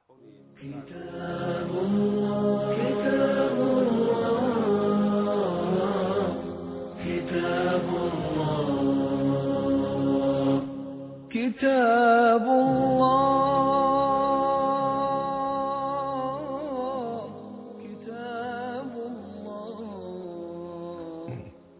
كتاب الله كتاب الله كتاب الله كتاب الله كتاب الله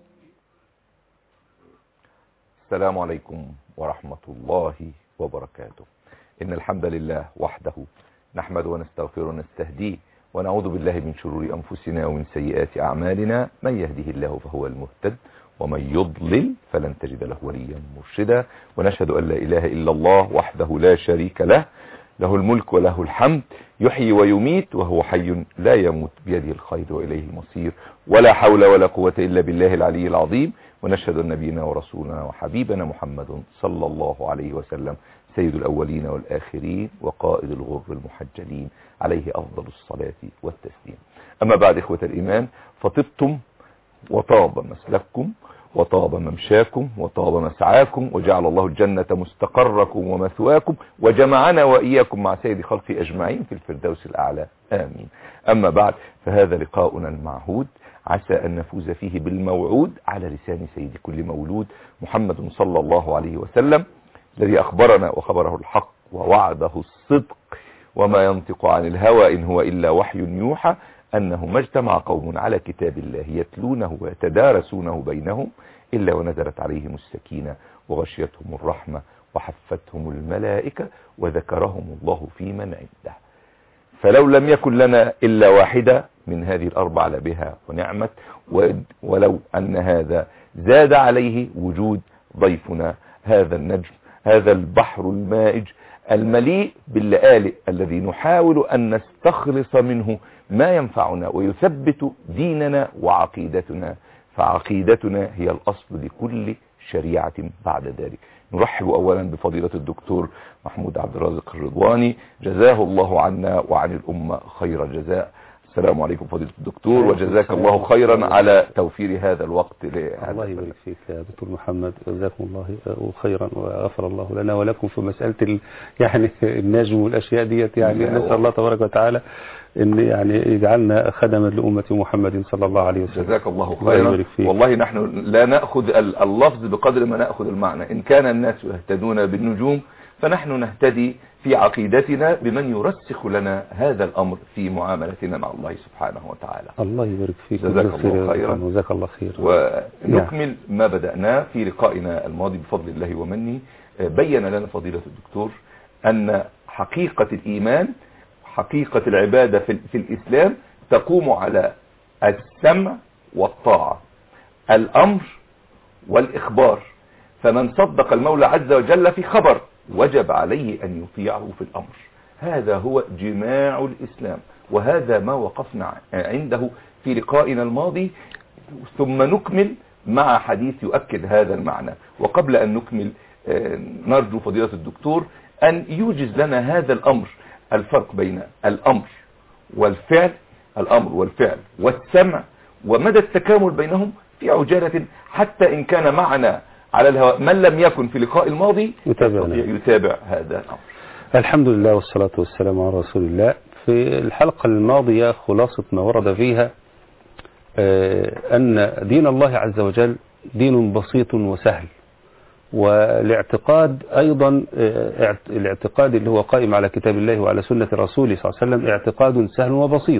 السلام عليكم ورحمة الله وبركاته إن الحمد لله وحده نحمد ونستغفر ونستهديه ونعوذ بالله من شرور أنفسنا ومن سيئات أعمالنا من يهده الله فهو المهتد ومن يضلل فلن تجد له وليا مرشدا ونشهد أن لا إله إلا الله وحده لا شريك له له الملك وله الحمد يحيي ويميت وهو حي لا يموت بيده الخير وإليه المصير ولا حول ولا قوة إلا بالله العلي العظيم ونشهد أن نبينا ورسولنا وحبيبنا محمد صلى الله عليه وسلم سيد الأولين والآخرين وقائد الغر المحجلين عليه أفضل الصلاة والتسليم أما بعد إخوة الإيمان فطبتم وطاب مسلككم وطاب ممشاكم وطاب مسعاكم وجعل الله الجنة مستقركم ومثواكم وجمعنا وإياكم مع سيد خلقه أجمعين في الفردوس الأعلى آمين أما بعد فهذا لقاؤنا المعهود عسى أن نفوز فيه بالموعود على لسان سيد كل مولود محمد صلى الله عليه وسلم الذي أخبرنا وخبره الحق ووعده الصدق وما ينطق عن الهوى إن هو إلا وحي يوحى أنه ما اجتمع قوم على كتاب الله يتلونه ويتدارسونه بينهم إلا ونزلت عليهم السكينة وغشيتهم الرحمة وحفتهم الملائكة وذكرهم الله في من عنده فلو لم يكن لنا إلا واحدة من هذه الأربع لبها ونعمت ولو أن هذا زاد عليه وجود ضيفنا هذا النجم هذا البحر المائج المليء باللآلئ الذي نحاول أن نستخلص منه ما ينفعنا ويثبت ديننا وعقيدتنا فعقيدتنا هي الأصل لكل شريعة بعد ذلك نرحب أولا بفضيلة الدكتور محمود عبد الرازق الرضواني جزاه الله عنا وعن الأمة خير الجزاء السلام عليكم فضيلة الدكتور وجزاك الله خيرا على توفير هذا الوقت لهذا الله يبارك فيك يا دكتور محمد جزاكم الله خيرا وغفر الله لنا ولكم في مسألة ال... يعني النجم والأشياء ديت يعني نسأل الله تبارك وتعالى ان يعني يجعلنا خدما لأمة محمد صلى الله عليه وسلم جزاك الله الله خيرا يبارك فيك. والله نحن لا نأخذ ال- اللفظ بقدر ما نأخذ المعنى إن كان الناس يهتدون بالنجوم فنحن نهتدي في عقيدتنا بمن يرسخ لنا هذا الأمر في معاملتنا مع الله سبحانه وتعالى الله يبارك فيك جزاك وجزاك الله خيرا. وجزاك الله خير ونكمل ما بدأناه في لقائنا الماضي بفضل الله ومنه آه، بين لنا فضيلة الدكتور أن حقيقة الإيمان حقيقة العبادة في, في الإسلام تقوم على السمع والطاعة الأمر والإخبار فمن صدق المولى عز وجل في خبر وجب عليه أن يطيعه في الأمر هذا هو جماع الإسلام وهذا ما وقفنا عنده في لقائنا الماضي ثم نكمل مع حديث يؤكد هذا المعنى وقبل أن نكمل آه، نرجو فضيلة الدكتور أن يوجز لنا هذا الأمر الفرق بين الأمر والفعل الأمر والفعل والسمع ومدى التكامل بينهم في عجالة حتى إن كان معنا على الهواء من لم يكن في اللقاء الماضي يتابعنا. يستطيع يتابع هذا الأمر الحمد لله والصلاة والسلام على رسول الله في الحلقة الماضية خلاصة ما ورد فيها آه، أن دين الله عز وجل دين بسيط وسهل والاعتقاد أيضا آه، اعت- الاعتقاد اللي هو قائم على كتاب الله وعلى سنة رسوله صلى الله عليه وسلم اعتقاد سهل وبسيط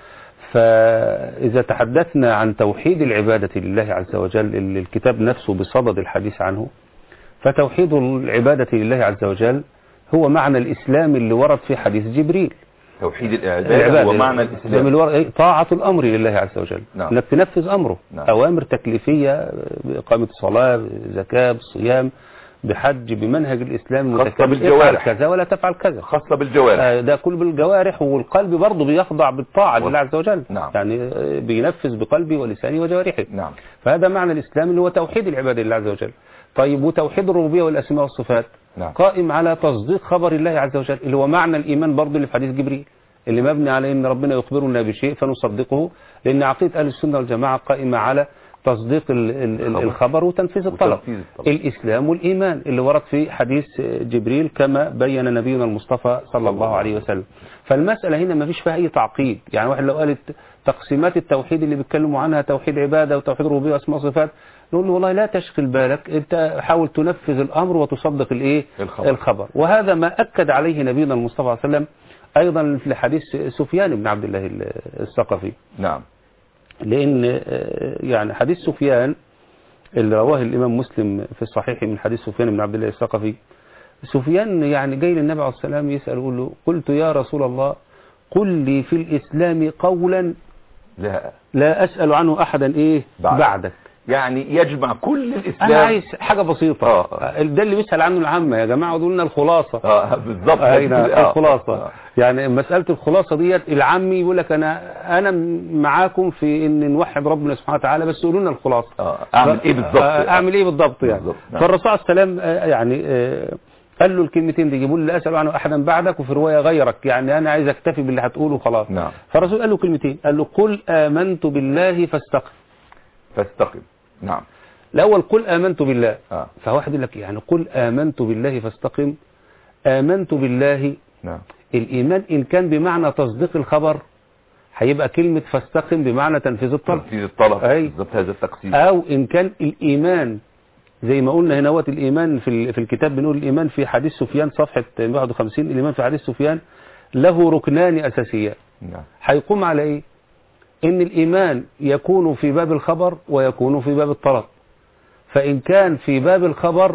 فإذا تحدثنا عن توحيد العبادة لله عز وجل اللي الكتاب نفسه بصدد الحديث عنه فتوحيد العبادة لله عز وجل هو معنى الإسلام اللي ورد في حديث جبريل توحيد العبادة ومعنى الإسلام الور- إيه، طاعة الأمر لله عز وجل نعم. انك تنفذ أمره نعم. أوامر تكليفية بإقامة الصلاة زكاة صيام بحج بمنهج الإسلام خاصة المتكامل. بالجوارح. افعل كذا ولا تفعل كذا خاصة بالجوارح آه، ده كل بالجوارح والقلب برضه بيخضع بالطاعة لله عز وجل نعم. يعني آه، بينفذ بقلبه ولسانه وجوارحه نعم فهذا معنى الإسلام اللي هو توحيد العبادة لله عز وجل طيب وتوحيد الربوبية والأسماء والصفات نعم. قائم على تصديق خبر الله عز وجل اللي هو معنى الإيمان برضه اللي في حديث جبريل اللي مبني على ان ربنا يخبرنا بشيء فنصدقه لان عقيده اهل السنه والجماعه قائمه على تصديق ال- ال- ال- الخبر. الخبر وتنفيذ الطلب وتنفيذ الطلب. الإسلام والإيمان اللي ورد في حديث جبريل كما بين نبينا المصطفى صلى الله عليه وسلم فالمسألة هنا ما فيش فيها أي تعقيد يعني واحد لو قالت تقسيمات التوحيد اللي بيتكلموا عنها توحيد عبادة وتوحيد ربوبية وأسماء وصفات نقول له والله لا تشغل بالك أنت حاول تنفذ الأمر وتصدق الإيه الخبر. الخبر وهذا ما أكد عليه نبينا المصطفى صلى الله عليه وسلم أيضا في حديث سفيان بن عبد الله الثقفي نعم لأن آه، يعني حديث سفيان اللي رواه الإمام مسلم في الصحيح من حديث سفيان بن عبد الله الثقفي سفيان يعني جاي للنبي عليه السلام يسأل يقول له قلت يا رسول الله قل لي في الإسلام قولا لا لا أسأل عنه أحدا إيه بعدك. بعدك يعني يجمع كل الاسلام أنا عايز حاجة بسيطة آه. ده اللي بيسأل عنه العامة يا جماعة قولوا لنا الخلاصة اه بالظبط أين آه. الخلاصة آه. يعني مسألة الخلاصة ديت العامي يقول لك أنا أنا معاكم في إن نوحد ربنا سبحانه وتعالى بس قولوا لنا الخلاصة اه اعمل ايه بالظبط آه، اعمل ايه بالضبط يعني بالظبط، نعم. فالرسول عليه السلام آه، يعني آه، قال له الكلمتين دي جيبوا لي لا اسال عنه احدا بعدك وفي روايه غيرك يعني انا عايز اكتفي باللي هتقوله خلاص نعم. فالرسول قال له كلمتين قال له قل امنت بالله فاستقم فاستقم نعم الاول قل امنت بالله اه فواحد يقول لك يعني قل امنت بالله فاستقم امنت بالله نعم الايمان ان كان بمعنى تصديق الخبر هيبقى كلمه فاستقم بمعنى تنفيذ الطلب تنفيذ الطلب أي. بالظبط هذا التقسيم او ان كان الايمان زي ما قلنا هنا وقت الايمان في ال- في الكتاب بنقول الايمان في حديث سفيان صفحه 51 الايمان في حديث سفيان له ركنان اساسيان نعم هيقوم على ايه ان الايمان يكون في باب الخبر ويكون في باب الطلب فان كان في باب الخبر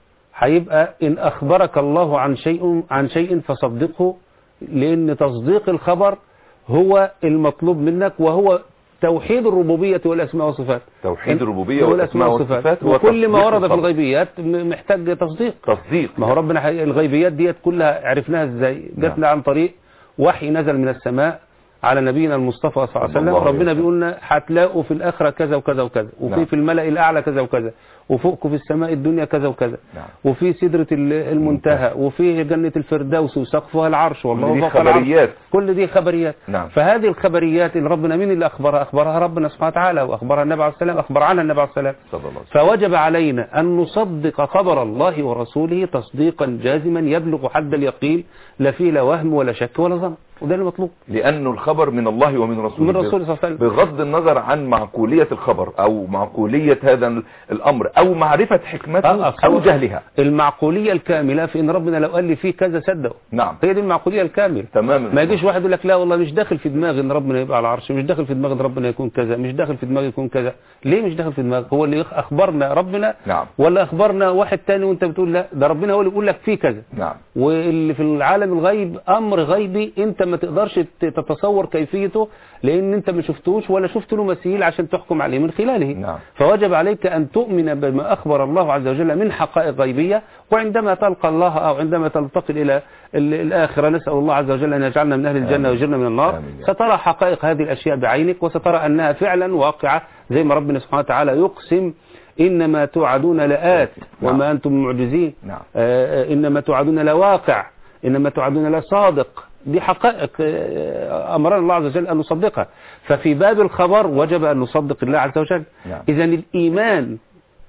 هيبقى ان اخبرك الله عن شيء عن شيء فصدقه لان تصديق الخبر هو المطلوب منك وهو توحيد الربوبيه والاسماء والصفات توحيد إن- الربوبية والاسماء والصفات هو وكل ما تصديق ورد في الخبر. الغيبيات م- محتاج تصديق تصديق ما هو ربنا حقيقة الغيبيات ديت كلها عرفناها ازاي نعم. جاتنا عن طريق وحي نزل من السماء على نبينا المصطفى صلى الله عليه صلى وسلم الله عليه ربنا وسلم. بيقول لنا هتلاقوا في الاخره كذا وكذا وكذا وفي نعم. في الملأ الاعلى كذا وكذا وفوقكم في السماء الدنيا كذا وكذا نعم. وفي سدرة ال- المنتهى وفي جنة الفردوس وسقفها العرش والله دي فوق العرش خبريات. كل دي خبريات نعم. فهذه الخبريات اللي ربنا مين اللي اخبرها اخبرها ربنا سبحانه وتعالى واخبرها النبي عليه السلام اخبر عنها النبي عليه السلام صلى الله عليه وسلم فوجب علينا أن نصدق خبر الله ورسوله تصديقا جازما يبلغ حد اليقين لا فيه لا وهم ولا شك ولا ظن وده المطلوب لأنه الخبر من الله ومن رسوله من الرسول صلى الله عليه وسلم بغض النظر عن معقولية الخبر أو معقولية هذا ال- الأمر أو معرفة حكمته آه، آه، أو جهلها المعقولية الكاملة في إن ربنا لو قال لي فيه كذا صدقه نعم هي دي المعقولية الكاملة تماما ما يجيش واحد يقول لك لا والله مش داخل في دماغي ان ربنا يبقى على العرش مش داخل في دماغي ان ربنا يكون كذا مش داخل في دماغي يكون كذا ليه مش داخل في دماغك هو اللي اخبرنا ربنا نعم. ولا اخبرنا واحد تاني وانت بتقول لا ده ربنا هو اللي بيقول لك فيه كذا نعم واللي في العالم الغيب امر غيبي انت ما تقدرش ت- تتصور كيفيته لان انت ما شفتوش ولا شفت له مثيل عشان تحكم عليه من خلاله نعم. فوجب عليك ان تؤمن بما اخبر الله عز وجل من حقائق غيبيه وعندما تلقى الله او عندما تنتقل الى ال- الاخره نسال الله عز وجل ان يجعلنا من اهل الجنه آمين. ويجرنا من النار آمين. سترى حقائق هذه الاشياء بعينك وسترى انها فعلا واقعه زي ما ربنا سبحانه وتعالى يقسم انما توعدون لآت نعم. وما انتم معجزين نعم. آه، آه، إنما توعدون لواقع إنما توعدون لصادق دي حقائق آه، أمرنا الله عز وجل أن نصدقها ففي باب الخبر وجب أن نصدق الله عز وجل نعم. إذا الإيمان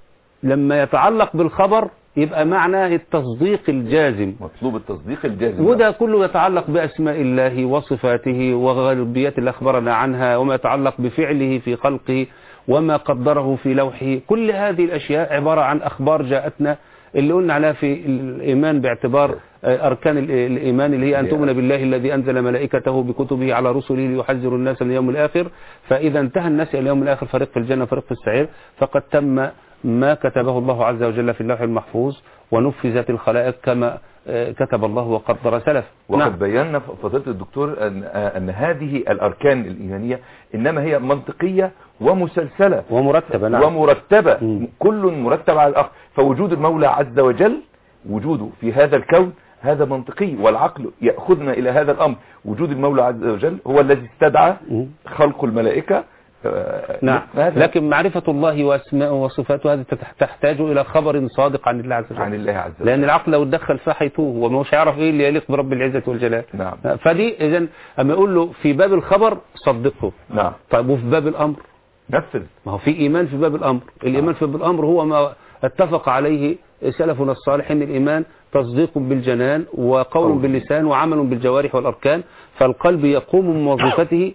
لما يتعلق بالخبر يبقى معناه التصديق الجازم مطلوب التصديق الجازم وده كله يتعلق بأسماء الله وصفاته وغيبيات اللي أخبرنا عنها وما يتعلق بفعله في خلقه وما قدره في لوحه كل هذه الأشياء عبارة عن أخبار جاءتنا اللي قلنا عليها في الإيمان باعتبار آه، أركان ال- الإيمان اللي هي أن تؤمن بالله الذي أنزل ملائكته بكتبه على رسله ليحذر الناس من اليوم الآخر فإذا انتهى الناس إلى اليوم الآخر فريق في الجنة وفريق في السعير فقد تم ما كتبه الله عز وجل في اللوح المحفوظ ونفذت الخلائق كما آه، كتب الله وقدر سلف وقد بينا ف- فضيلة الدكتور أن, أن هذه الأركان الإيمانية إنما هي منطقية ومسلسلة ومرتبة نعم ومرتبة مم. كل مرتب على الآخر فوجود المولى عز وجل وجوده في هذا الكون هذا منطقي والعقل يأخذنا إلى هذا الأمر وجود المولى عز وجل هو الذي استدعى مم. خلق الملائكة آه، نعم هذا لكن معرفة الله وأسماءه وصفاته هذه تتح- تحتاج إلى خبر صادق عن الله عز وجل عن الله عز وجل لأن العقل لو اتدخل فيها هيتوه وما هوش هيعرف إيه اللي يليق برب العزة والجلال نعم فدي إذا أما يقول له في باب الخبر صدقه نعم طيب وفي باب الأمر نفذ ما هو في إيمان في باب الأمر الإيمان في باب الأمر هو ما اتفق عليه سلفنا الصالح ان الإيمان تصديق بالجنان وقول قول. باللسان وعمل بالجوارح والأركان فالقلب يقوم من وظيفته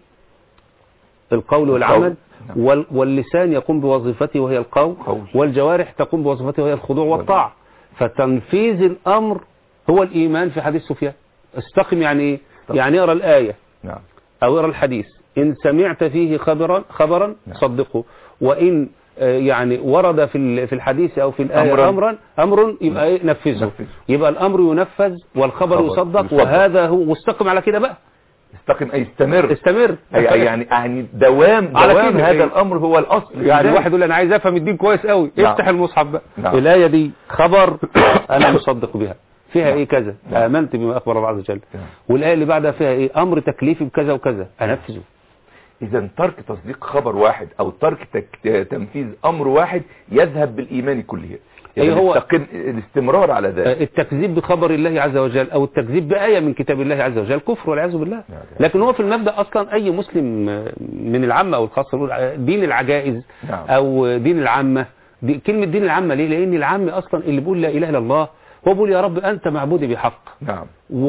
القول والعمل نعم. وال- واللسان يقوم بوظيفته وهي القول قول. والجوارح تقوم بوظيفته وهي الخضوع والطاعة فتنفيذ الأمر هو الإيمان في حديث سفيان استقم يعني ايه استقم. يعني اقرا الآية نعم أو اقرا الحديث إن سمعت فيه خبرا خبرا نعم. صدقه وإن آه، يعني ورد في ال- في الحديث أو في الآية أمراً. أمرا أمر يبقى إيه نفذه نفذه. يبقى الأمر ينفذ والخبر خبر يصدق يصدق. وهذا هو واستقم على كده بقى استقم أي استمر استمر أي أي يعني يعني دوام على دوام كده. هذا الأمر هو الأصل في يعني ذلك. واحد يقول انا عايز افهم الدين كويس قوي نعم. افتح المصحف بقى نعم. الآية دي خبر انا مصدق بها فيها نعم. ايه كذا نعم. آمنت بما أخبر الله عز وجل نعم. والآية اللي بعدها فيها ايه أمر تكليفي بكذا وكذا أنفذه إذا ترك تصديق خبر واحد أو ترك تك... تنفيذ أمر واحد يذهب بالإيمان كله أي يعني هو- استقم... الاستمرار على ذلك التكذيب بخبر الله عز وجل او التكذيب بآية من كتاب الله عز وجل كفر والعياذ بالله نعم. لكن هو في المبدأ اصلا اي مسلم من العامة او الخاصة يقول دين العجائز نعم. او دين العامة دي كلمة دين العامة ليه لان العامة اصلا اللي بيقول لا اله الا الله هو بيقول يا رب انت معبودي بحق نعم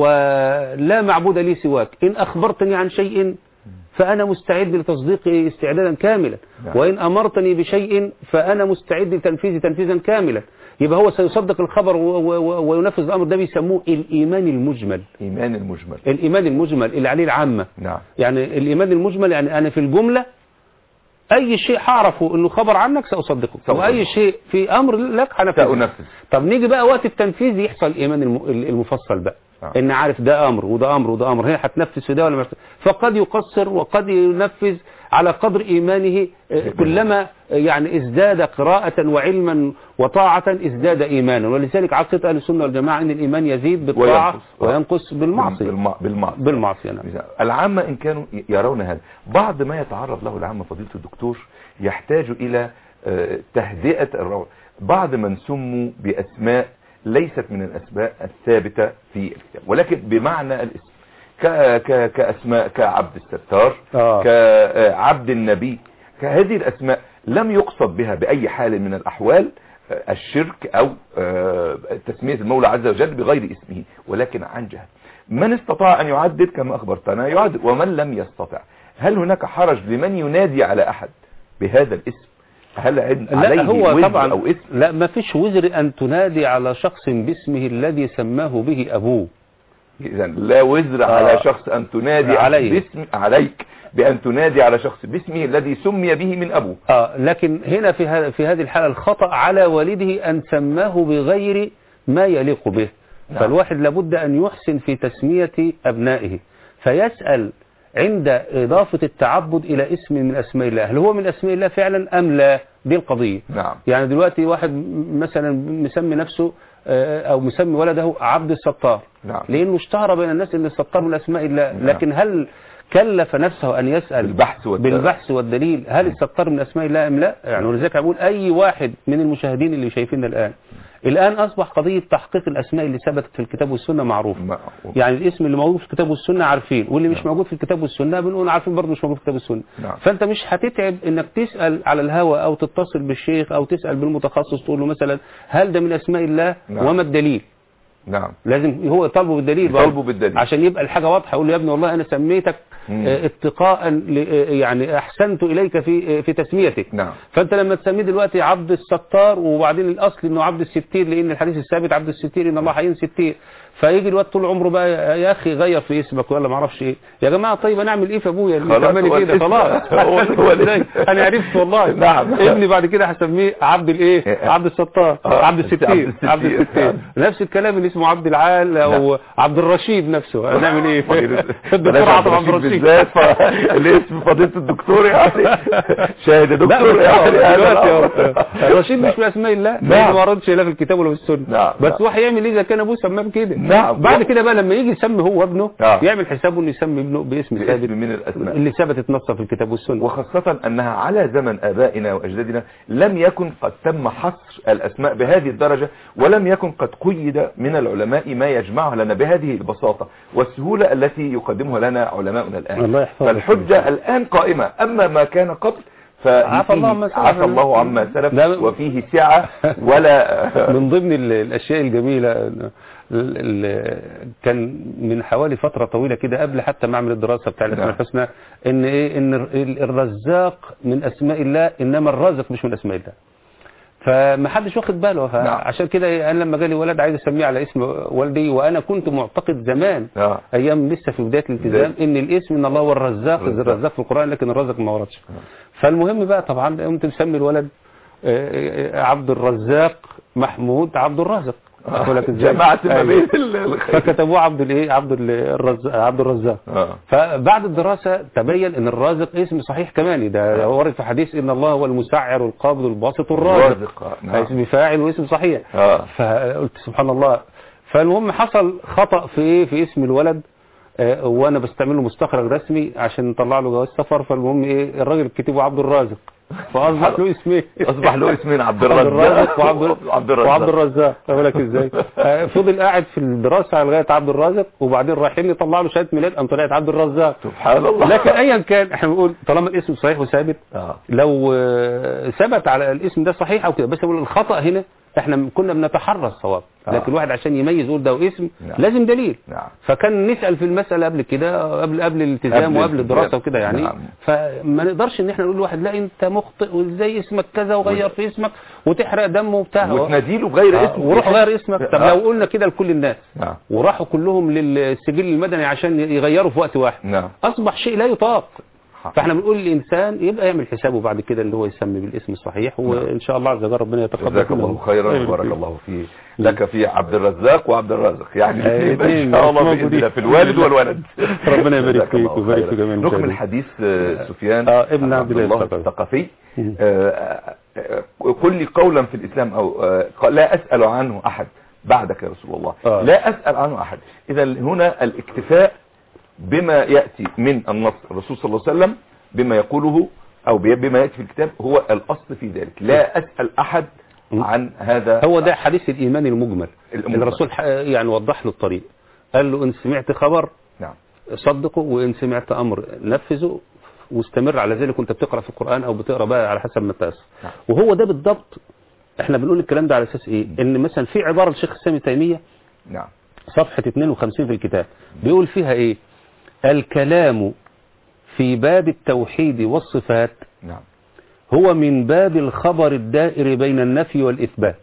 ولا معبود لي سواك إن أخبرتني عن شيء فأنا مستعد لتصديقه استعدادا كاملا نعم. وإن أمرتني بشيء فأنا مستعد لتنفيذه تنفيذا كاملا يبقى هو سيصدق الخبر و- و- و- وينفذ الأمر ده بيسموه الإيمان المجمل إيمان المجمل الإيمان المجمل اللي عليه العامة نعم يعني الإيمان المجمل يعني أنا في الجملة أي شيء هعرفه إنه خبر عنك سأصدقه سأصدقه. وأي شيء في أمر لك هنفذه سأنفذ طب نيجي بقى وقت التنفيذ يحصل الايمان الم- المفصل بقى آه. ان عارف ده امر وده امر وده امر هي هتنفذ في ده ولا مش فقد يقصر وقد ينفذ على قدر ايمانه آه، كلما آه، يعني ازداد قراءة وعلما وطاعة ازداد ايمانا ولذلك عقيدة اهل السنة والجماعة ان الايمان يزيد بالطاعة وينقص. آه. وينقص بالمعصية بالمع... بالمعصية بالمعصية نعم العامة إن كانوا يرون هذا بعض ما يتعرض له العامة فضيلة الدكتور يحتاج إلى آه، تهدئة الروع بعض من سموا بأسماء ليست من الأسماء الثابتة في الكتاب ولكن بمعنى الاسم ك- ك- كأسماء كعبد الستار آه. كعبد النبي كهذه الأسماء لم يقصد بها بأي حال من الأحوال آه، الشرك أو آه، تسمية المولى عز وجل بغير اسمه ولكن عن جهل من استطاع أن يعدد كما أخبرتنا يعدد ومن لم يستطع هل هناك حرج لمن ينادي على أحد بهذا الاسم هل عد- عليه لا هو وزر طبعا أو اسم لا ما فيش وزر ان تنادي على شخص باسمه الذي سماه به ابوه إذا لا وزر آه. على شخص أن تنادي عليه. باسم عليك بأن تنادي على شخص باسمه الذي سمي به من أبوه آه لكن هنا في هذا في هذه الحالة الخطأ على والده أن سماه بغير ما يليق به نعم. فالواحد لابد أن يحسن في تسمية أبنائه فيسأل عند إضافة التعبد إلى اسم من أسماء الله هل هو من أسماء الله فعلا أم لا دي القضية نعم يعني دلوقتي واحد م- مثلا مسمي نفسه آه، أو مسمي ولده عبد الستار نعم لأنه اشتهر بين الناس أن الستار من أسماء الله نعم. لكن هل كلف نفسه أن يسأل بالبحث والدليل. بالبحث والدليل هل الستار من أسماء الله أم لا يعني ولذلك أقول أي واحد من المشاهدين اللي شايفيننا الآن الآن أصبح قضية تحقيق الأسماء اللي ثبتت في الكتاب والسنة معروف ما- يعني الاسم اللي موجود في الكتاب والسنة عارفين واللي مش موجود في الكتاب والسنة بنقول عارفين برضه مش موجود في الكتاب والسنة نعم. فأنت مش هتتعب إنك تسأل على الهوى أو تتصل بالشيخ أو تسأل بالمتخصص تقول له مثلا هل ده من أسماء الله نعم. وما الدليل نعم لازم هو يطالبه بالدليل برضه. يطالبه بالدليل. عشان يبقى الحاجة واضحة يقول له يا ابني والله أنا سميتك مم. آه، اتقاء ل- آه، يعني أحسنت إليك في آه، في تسميتك نعم فأنت لما تسميه دلوقتي عبد الستار وبعدين الأصل إنه عبد الستير لأن الحديث الثابت عبد الستير إن الله حيين ستير فيجي الوقت طول عمره بقى يا- يا أخي غير في اسمك ولا ما اعرفش إيه يا جماعة طيب أنا أعمل إيه في أبويا اللي خلاص، سماني هو كده الاسم. خلاص هو- هو إزاي؟ الاسم. أنا عرفت والله نعم. ابني بعد كده هسميه عبد الإيه عبد الستار آه، عبد عبد الستير الستير. عبد الستير نفس الكلام اللي اسمه عبد العال او عبد الرشيد نفسه هنعمل ايه الدكتور بلاش عبد عبد الرشيد بالذات فالاسم فضيلة الدكتور يعني شاهد يا لا دكتور يعني يعني دلوقتي هذا يا رشيد مش من اسماء الله نعم. لانه ما وردش لا في الكتاب ولا في السنه نعم، بس نعم. هو هيعمل ايه اذا كان ابوه سماه كده نعم. بعد كده بقى لما يجي يسمي هو ابنه نعم. يعمل حسابه انه يسمي ابنه باسم ثابت باسم من الأسماء اللي ثبتت نصا في الكتاب والسنه وخاصة أنها على زمن آبائنا وأجدادنا لم يكن قد تم حصر الأسماء بهذه الدرجة ولم يكن قد قيد من العلماء ما يجمعها لنا بهذه البساطة والسهولة التي يقدمها لنا علماؤنا الآن الله يحفظك. فالحجة الآن قائمة أما ما كان قبل عفى الله عما ففيه سلف. عفى الله عما سلف ده- وفيه سعة ولا من ضمن ال- الاشياء الجميله ال- ال- كان من حوالي فتره طويله كده قبل حتى ما اعمل الدراسه بتاع الاسماء نعم. الحسنى ان ايه ان ال- الرزاق من اسماء الله انما الرازق مش من اسماء الله فما حدش واخد باله فعشان كده إيه، انا لما جالي ولد عايز اسميه على اسم والدي وانا كنت معتقد زمان آه. ايام لسه في بدايه الالتزام ان الاسم ان الله هو الرزاق الرزاق. الرزاق في القران لكن الرزق ما وردش فالمهم بقى طبعا قمت مسمي الولد آه، آه، عبد الرزاق محمود عبد الرازق أقول لك إزاي؟ جمعت ما أيوة. بين ال- الخير فكتبوه عبد الايه عبد ال- الرزاق عبد الرزاق آه. فبعد الدراسة تبين ان الرازق اسم صحيح كمان ده ورد في حديث ان الله هو المسعر القابض الباسط الرازق الرازق، آه، نعم. اسم فاعل واسم صحيح آه. فقلت سبحان الله فالمهم حصل خطأ في ايه في اسم الولد آه، وانا بستعمله مستخرج رسمي عشان نطلع له جواز سفر فالمهم ايه الراجل كتبه عبد الرازق فاصبح له اسمين اصبح له اسمين عبد عبد الرزاق الرازق وعبد وعبد وعبد الرزاق الرزاق اقول لك ازاي آه، فضل قاعد في الدراسه لغايه عبد الرازق وبعدين رايحين يطلع له شهاده ميلاد قام طلعت عبد الرزاق سبحان الله لكن ايا كان احنا بنقول طالما الاسم صحيح وثابت آه. لو آه، ثبت على الاسم ده صحيح او كده بس بقول الخطا هنا احنا كنا بنتحرى الصواب آه. لكن الواحد عشان يميز يقول ده اسم نعم. لازم دليل نعم فكان نسال في المساله قبل كده قبل قبل الالتزام قبل وقبل الدراسه الالتزام. وكده يعني نعم. فما نقدرش ان احنا نقول لواحد لا انت مخطئ وازاي اسمك كذا وغير في اسمك وتحرق دمه وبتاع وتناديله بغير آه، اسم وروح غير اسمك طب آه. لو قلنا كده لكل الناس نعم وراحوا كلهم للسجل المدني عشان يغيروا في وقت واحد نعم اصبح شيء لا يطاق فاحنا بنقول للانسان يبقى يعمل حسابه بعد كده اللي هو يسمي بالاسم الصحيح وان شاء الله عز وجل ربنا يتقبل جزاك منه. الله خيرا أيوة. وبارك الله فيه لك في عبد الرزاق وعبد الرازق يعني أيوة، الاثنين ان شاء الله موجودين. باذن الله في الوالد والولد ربنا يبارك جزاك فيك الله ويبارك خيرا. في جميع نكمل المشاهدين. حديث آه، سفيان آه، ابن عبد الله الثقفي. الثقفي آه، آه، آه، قل لي قولا في الاسلام او آه، قال لا اسال عنه احد بعدك يا رسول الله آه. لا اسال عنه احد اذا هنا الاكتفاء بما ياتي من النص الرسول صلى الله عليه وسلم بما يقوله او بما ياتي في الكتاب هو الاصل في ذلك لا اسال احد عن هذا هو ده حديث الايمان المجمل المجمل. الرسول ح- يعني وضح له الطريق قال له ان سمعت خبر نعم صدقه وان سمعت امر نفذه واستمر على ذلك وانت بتقرا في القران او بتقرا بقى على حسب ما تيسر نعم. وهو ده بالضبط احنا بنقول الكلام ده على اساس ايه ان مثلا في عباره للشيخ الاسلام ابن تيميه نعم صفحه 52 في الكتاب بيقول فيها ايه الكلام في باب التوحيد والصفات نعم هو من باب الخبر الدائر بين النفي والإثبات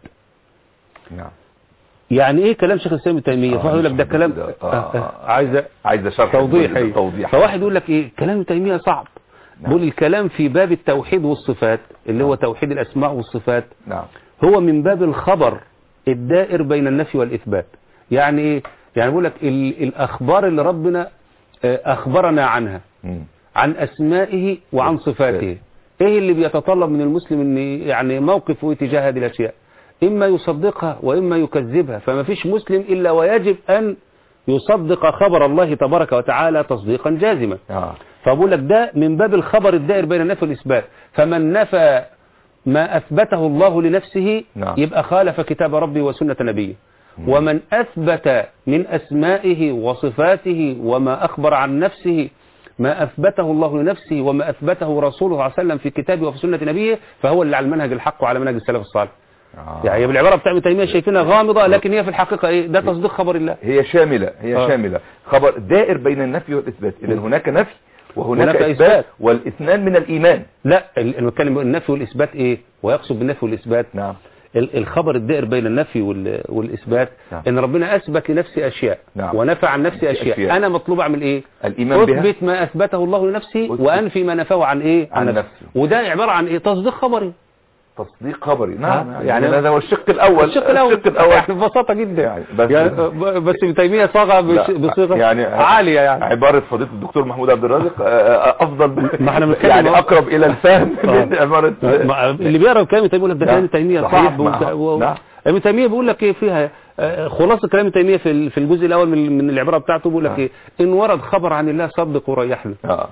نعم يعني ايه كلام شيخ الإسلام ابن تيمية آه، فواحد يقول لك ده مش كلام محدود. آه، آه، آه. آه، عايز عايز شرح توضيح أيوة. توضيح فواحد يقول لك ايه كلام ابن تيمية صعب نعم. بيقول الكلام في باب التوحيد والصفات اللي هو توحيد الأسماء والصفات نعم هو من باب الخبر الدائر بين النفي والإثبات يعني ايه يعني بيقول لك ال- الأخبار اللي ربنا آه، أخبرنا عنها مم. عن أسمائه وعن صفاته إيه اللي بيتطلب من المسلم أن يعني موقفه تجاه هذه الأشياء إما يصدقها وإما يكذبها فما فيش مسلم إلا ويجب أن يصدق خبر الله تبارك وتعالى تصديقا جازما آه. فبقول لك ده من باب الخبر الدائر بين النفي والإثبات فمن نفى ما أثبته الله لنفسه نعم. يبقى خالف كتاب ربي وسنة نبيه ومن أثبت من أسمائه وصفاته وما أخبر عن نفسه ما أثبته الله لنفسه وما أثبته رسوله صلى الله عليه وسلم في كتابه وفي سنة نبيه فهو اللي على المنهج الحق وعلى منهج السلف الصالح آه. يعني بالعبارة بتاع ابن تيمية شايفينها غامضة لكن هي في الحقيقة إيه ده تصديق خبر الله هي شاملة هي آه. شاملة خبر دائر بين النفي والإثبات إذا هناك نفي وهناك هناك إثبات إثبات. والاثنان من الإيمان لا ال- اللي بنتكلم النفي والإثبات إيه ويقصد بالنفي والإثبات نعم ال- الخبر الدائر بين النفي وال- والإثبات نعم. إن ربنا أثبت لنفسه أشياء نعم. ونفى عن نفسه أشياء. أشياء. أنا مطلوب أعمل إيه الإيمان بها أثبت ما أثبته الله لنفسه أثبت. وأنفي ما نفاه عن إيه عن نفسه. نفسه. وده عبارة عن إيه تصديق خبري تصديق خبري نعم آه. يعني يعني- هذا هو الشق الأول الشق الأول الشق الأول يعني ببساطة جدا يعني بس- يعني ب- بس ابن تيمية صاغها بش- لا، بصيغة يعني عالية يعني عبارة فضيلة الدكتور محمود عبد الرازق آه، آه، أفضل ما احنا بنتكلم يعني أهو. أقرب إلى الفهم من عبارة ما- اللي بيقرا كلام ابن تيميه يقول لك ده نعم. كلام ابن تيميه صحيح، صعب نعم. وك- و- نعم. ابن تيميه بيقول لك ايه فيها آه، خلاصه كلام ابن تيميه في ال- في الجزء الاول من من العباره بتاعته بيقول لك نعم. ايه ان ورد خبر عن الله صدق وريحنا آه.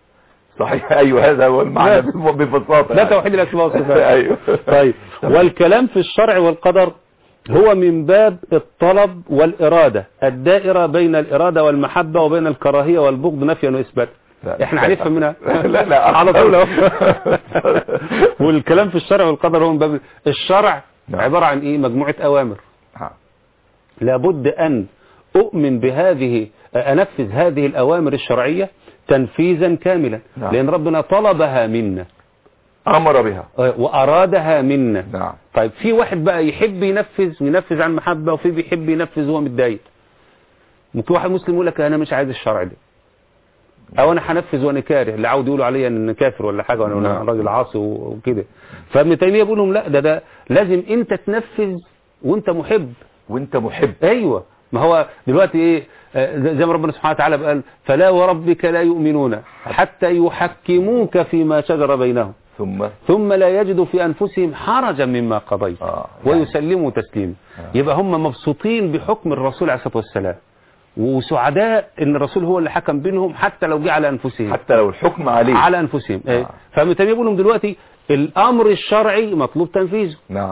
صحيح أيوه هذا هو المعنى بس. ببساطة ده يعني. توحيد الاسماء والصفات أيوه طيب والكلام في الشرع والقدر هو من باب الطلب والإرادة الدائرة بين الإرادة والمحبة وبين الكراهية والبغض نفيا وإثباتا لا، احنا لا. هنفهم منها لا، لا، على طول اهو أكتر. والكلام في الشرع والقدر هو من باب الشرع نعم. عبارة عن ايه مجموعة اوامر ها. لابد أن أؤمن بهذه أنفذ هذه الأوامر الشرعية تنفيذا كاملا نعم. لأن ربنا طلبها منا امر بها وأرادها منا نعم طيب في واحد بقى يحب ينفذ وينفذ عن محبة وفي بيحب ينفذ وهو متضايق ممكن واحد مسلم يقول لك أنا مش عايز الشرع ده أو أنا هنفذ وأنا كاره اللي عاود يقولوا عليا إن كافر ولا حاجة وأنا نعم. راجل عاصي وكده فابن تيمية بيقول لهم لا ده ده لازم أنت تنفذ وأنت محب وانت محب ايوه ما هو دلوقتي ايه آه، زي ما ربنا سبحانه وتعالى قال فلا وربك لا يؤمنون حتى يحكموك فيما شجر بينهم ثم ثم لا يجدوا في انفسهم حرجا مما قضيت آه، يعني. ويسلموا تسليما آه. يبقى هم مبسوطين بحكم الرسول عليه الصلاه والسلام وسعداء ان الرسول هو اللي حكم بينهم حتى لو جه على انفسهم حتى لو الحكم عليه على انفسهم آه. آه. فابن تيميه بيقول لهم دلوقتي الامر الشرعي مطلوب تنفيذه نعم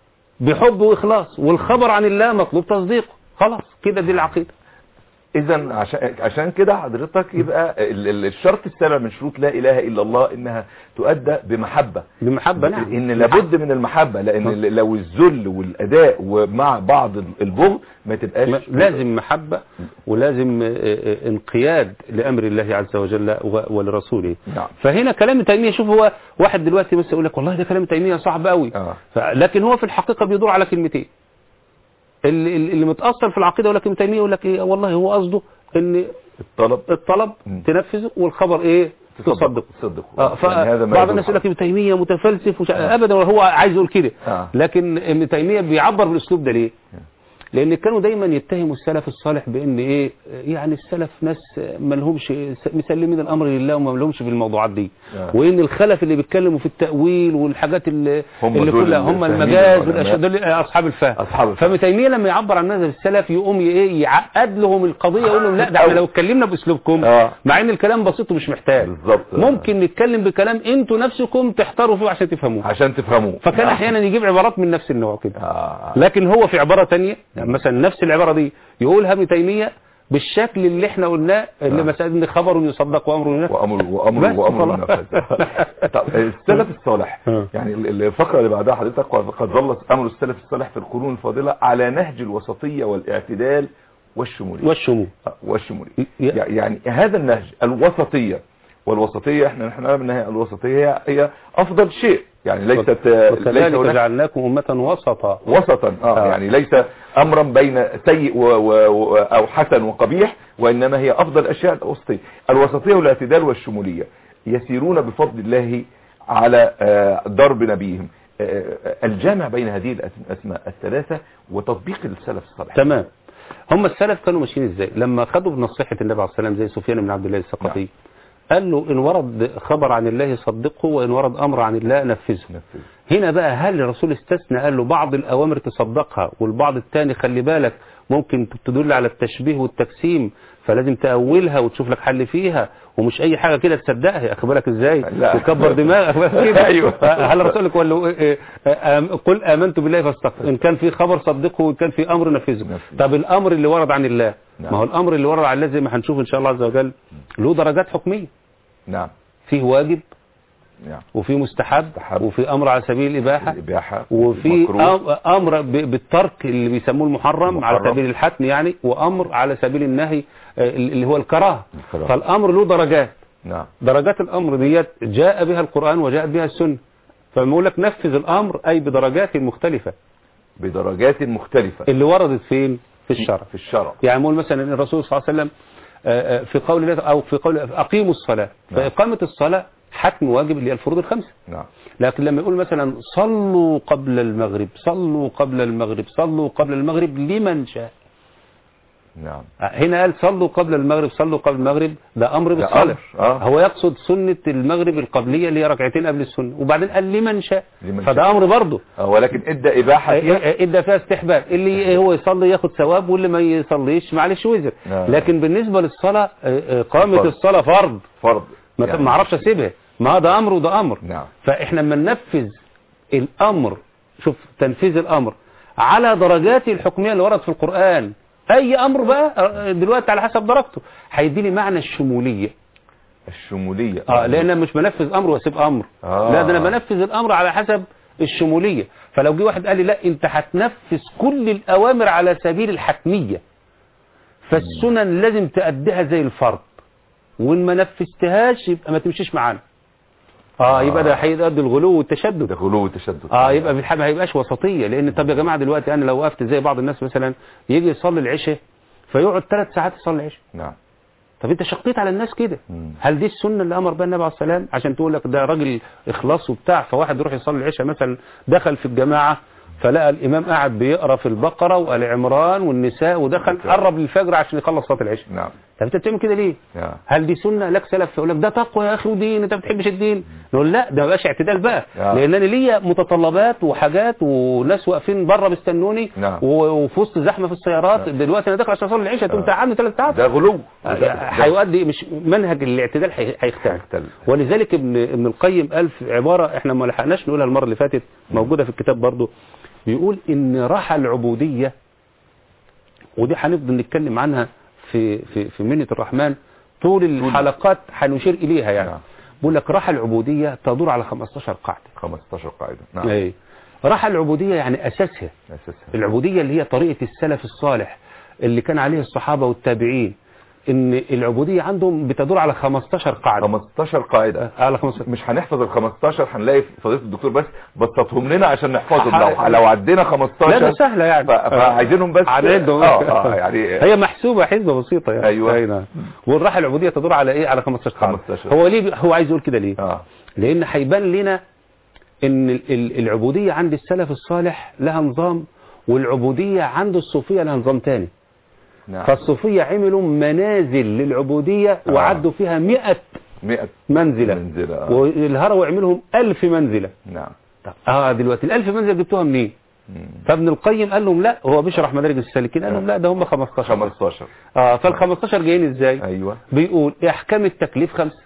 بحب واخلاص والخبر عن الله مطلوب تصديقه خلاص كده دي العقيده اذا عشان عشان كده حضرتك يبقى ال- ال- الشرط السابع من شروط لا اله الا الله انها تؤدى بمحبه بمحبه نعم ان لابد من المحبه لان ال- لو الذل والاداء ومع بعض ال- البغض ما تبقاش م- لازم محبه ولازم آه، آه، انقياد لامر الله عز وجل و- ولرسوله نعم فهنا كلام تيميه شوف هو واحد دلوقتي بس يقول لك والله ده كلام تيميه صعب قوي اه ف- لكن هو في الحقيقه بيدور على كلمتين اللي, اللي متاثر في العقيده يقول لك ابن تيميه يقول لك ايه والله هو قصده ان الطلب الطلب مم. تنفذه والخبر ايه تصدق تصدق اه يعني هذا ما فبعض يدل الناس يقول لك على- ابن تيميه متفلسف وش... ابدا هو عايز يقول كده آه. لكن ابن تيميه بيعبر بالاسلوب ده ليه؟ لان كانوا دايما يتهموا السلف الصالح بان ايه يعني السلف ناس ما لهمش مسلمين الامر لله وما لهمش في الموضوعات دي آه. وان الخلف اللي بيتكلموا في التاويل والحاجات اللي, هم اللي دول كلها هم الفاهمين المجاز العلماء. والاشياء دول اصحاب الفهم اصحاب الفهم. فابن تيميه لما يعبر عن مذهب السلف يقوم ايه يعقد لهم القضيه يقول لهم لا ده احنا لو اتكلمنا باسلوبكم آه. مع ان الكلام بسيط ومش محتاج بالظبط ممكن نتكلم بكلام انتوا نفسكم تحتاروا فيه عشان تفهموه عشان تفهموه فكان احيانا يجيب عبارات من نفس النوع كده آه. لكن هو في عبارة تانية يعني مثلا نفس العبارة دي يقولها ابن تيمية بالشكل اللي احنا قلناه اللي آه. مسألة ان خبر يصدق وامر ينفذ وامر وامر بس وامر خلاص. منفذ طب السلف الصالح آه. يعني ال- الفقره اللي بعدها حضرتك قد ظل امر السلف الصالح في القرون الفاضله على نهج الوسطيه والاعتدال والشموليه والشمول والشموليه ي- يعني هذا النهج الوسطيه والوسطيه احنا نحن نعلم ان هي الوسطيه هي- هي افضل شيء يعني ليست ليس وكذلك هناك جعلناكم أمة وسطا وسطا آه, آه. يعني ليس امرا بين سيء و و و او حسن وقبيح وانما هي افضل الاشياء الوسطيه الوسطيه والاعتدال والشموليه يسيرون بفضل الله على آه، درب نبيهم آه، آه، الجامع بين هذه الاسماء الثلاثه وتطبيق السلف الصالح تمام هم السلف كانوا ماشيين ازاي لما خدوا بنصيحة النبي عليه السلام زي سفيان بن عبد الله الثقفي قال له ان ورد خبر عن الله صدقه وان ورد امر عن الله نفذه نفذ. هنا بقى هل الرسول استثنى قال له بعض الأوامر تصدقها والبعض الثاني خلي بالك ممكن تدل على التشبيه والتقسيم فلازم تأولها وتشوف لك حل فيها ومش أي حاجة كده تصدقها أخد بالك إزاي لا. وكبر دماغك بس كده أيوه. هل الرسول لك ولا إيه- إيه- آم- قل آمنت بالله فاستغفر إن كان في خبر صدقه وإن كان في أمر نفذه نفذه. طب الأمر اللي ورد عن الله نعم. ما هو الأمر اللي ورد عن الله زي ما هنشوف إن شاء الله عز وجل له درجات حكمية نعم فيه واجب نعم وفي مستحب مستحب. وفي أمر على سبيل الإباحة الاباحه وفي مكروه. أم- امر ب- بالترك اللي بيسموه المحرم على المحرم. سبيل الحتم يعني وامر على سبيل النهي آه، اللي هو الكراهه الكراهة. فالامر له درجات نعم درجات الامر ديت جاء بها القران وجاءت بها السنه فبيقول لك نفذ الامر اي بدرجات مختلفه بدرجات مختلفه اللي وردت فين في الشرع في الشرع يعني نقول مثلا ان الرسول صلى الله عليه وسلم آه، آه، في قول الله او في قول اقيموا الصلاه نعم. فاقامه الصلاه حتم واجب اللي هي الفروض الخمسه نعم لكن لما يقول مثلا صلوا قبل المغرب صلوا قبل المغرب صلوا قبل المغرب لمن شاء نعم هنا قال صلوا قبل المغرب صلوا قبل المغرب ده امر ده بالصلاه أمر، آه. هو يقصد سنه المغرب القبليه اللي هي ركعتين قبل السنه وبعدين قال لمن شاء لمن فده شاء. امر برضه آه، ولكن ادى اباحه فيها ادى فيها استحباب اللي هو يصلي ياخد ثواب واللي ما يصليش معلش وزر نعم. لكن بالنسبه للصلاه آه، آه، قامه فرض. الصلاه فرض فرض ما يعني- ما اعرفش اسيبها ما ده امر وده امر نعم فاحنا لما ننفذ الامر شوف تنفيذ الامر على درجاته الحكميه اللي ورد في القران اي امر بقى دلوقتي على حسب درجته هيدي لي معنى الشموليه الشمولية اه لان أنا مش بنفذ امر واسيب امر آه. لا ده انا بنفذ الامر على حسب الشموليه فلو جه واحد قال لي لا انت هتنفذ كل الاوامر على سبيل الحتميه فالسنن لازم تأديها زي الفرض وان ما نفذتهاش يبقى ما تمشيش معانا اه يبقى ده هيؤدي الغلو والتشدد ده غلو وتشدد اه يبقى في الحال ما هيبقاش وسطيه لان طب يا جماعه دلوقتي انا لو وقفت زي بعض الناس مثلا يجي يصلي العشاء فيقعد ثلاث ساعات يصلي العشاء نعم طب انت شقيت على الناس كده مم. هل دي السنه اللي امر بها النبي عليه السلام عشان تقول لك ده راجل اخلاص وبتاع فواحد يروح يصلي العشاء مثلا دخل في الجماعه فلقى الامام قاعد بيقرا في البقره وال عمران والنساء ودخل قرب للفجر عشان يخلص صلاه العشاء نعم طب انت بتعمل كده ليه نعم هل دي سنه لك سلف يقول لك ده تقوى يا اخي ودين انت ما بتحبش الدين نقول لا ده ما بقاش اعتدال بقى آه. لان انا ليا متطلبات وحاجات وناس واقفين بره مستنوني نعم. و- وفي وسط زحمه في السيارات دلوقتي انا داخل عشان اصلي العشاء تقوم تقعدني ثلاث ساعات ده غلو آه، ده- ده- هيؤدي مش منهج الاعتدال هي- هيختلف هيختلف. ولذلك ابن ابن القيم قال في عباره احنا ما لحقناش نقولها المره اللي فاتت موجوده في الكتاب برضه بيقول ان راحه العبوديه ودي هنفضل نتكلم عنها في في في منه الرحمن طول الحلقات هنشير اليها يعني نعم. بيقول لك راحه العبوديه تدور على 15 قاعده 15 قاعدة نعم ايه راحه العبوديه يعني اساسها أساسها العبودية اللي هي طريقة السلف الصالح اللي كان عليه الصحابة والتابعين ان العبودية عندهم بتدور على 15 قاعدة 15 قاعدة على 15 مش هنحفظ ال 15 هنلاقي فضيلة الدكتور بس بسطهم لنا عشان نحفظهم ح- لو لو عدينا 15 لا ده سهلة يعني ف- فعايزينهم بس عددهم. اه اه يعني هي محسوبة حسبة بسيطة يعني أيوة. أي نعم. والراحة العبودية تدور على ايه على 15 قاعدة 15. هو ليه هو عايز يقول كده ليه اه لان هيبان لنا ان ال- ال- العبودية عند السلف الصالح لها نظام والعبودية عند الصوفية لها نظام تاني نعم فالصوفية عملوا منازل للعبودية آه. وعدوا فيها 100 100 منزلة منزلة آه. والهروي يعملهم ألف منزلة نعم طب اه دلوقتي الألف منزلة جبتوها منين مم. فابن القيم قال لهم لا هو بيشرح مدارج السالكين قال لهم لا ده هم 15 15 اه فال 15 جايين ازاي ايوه بيقول احكام التكليف خمسة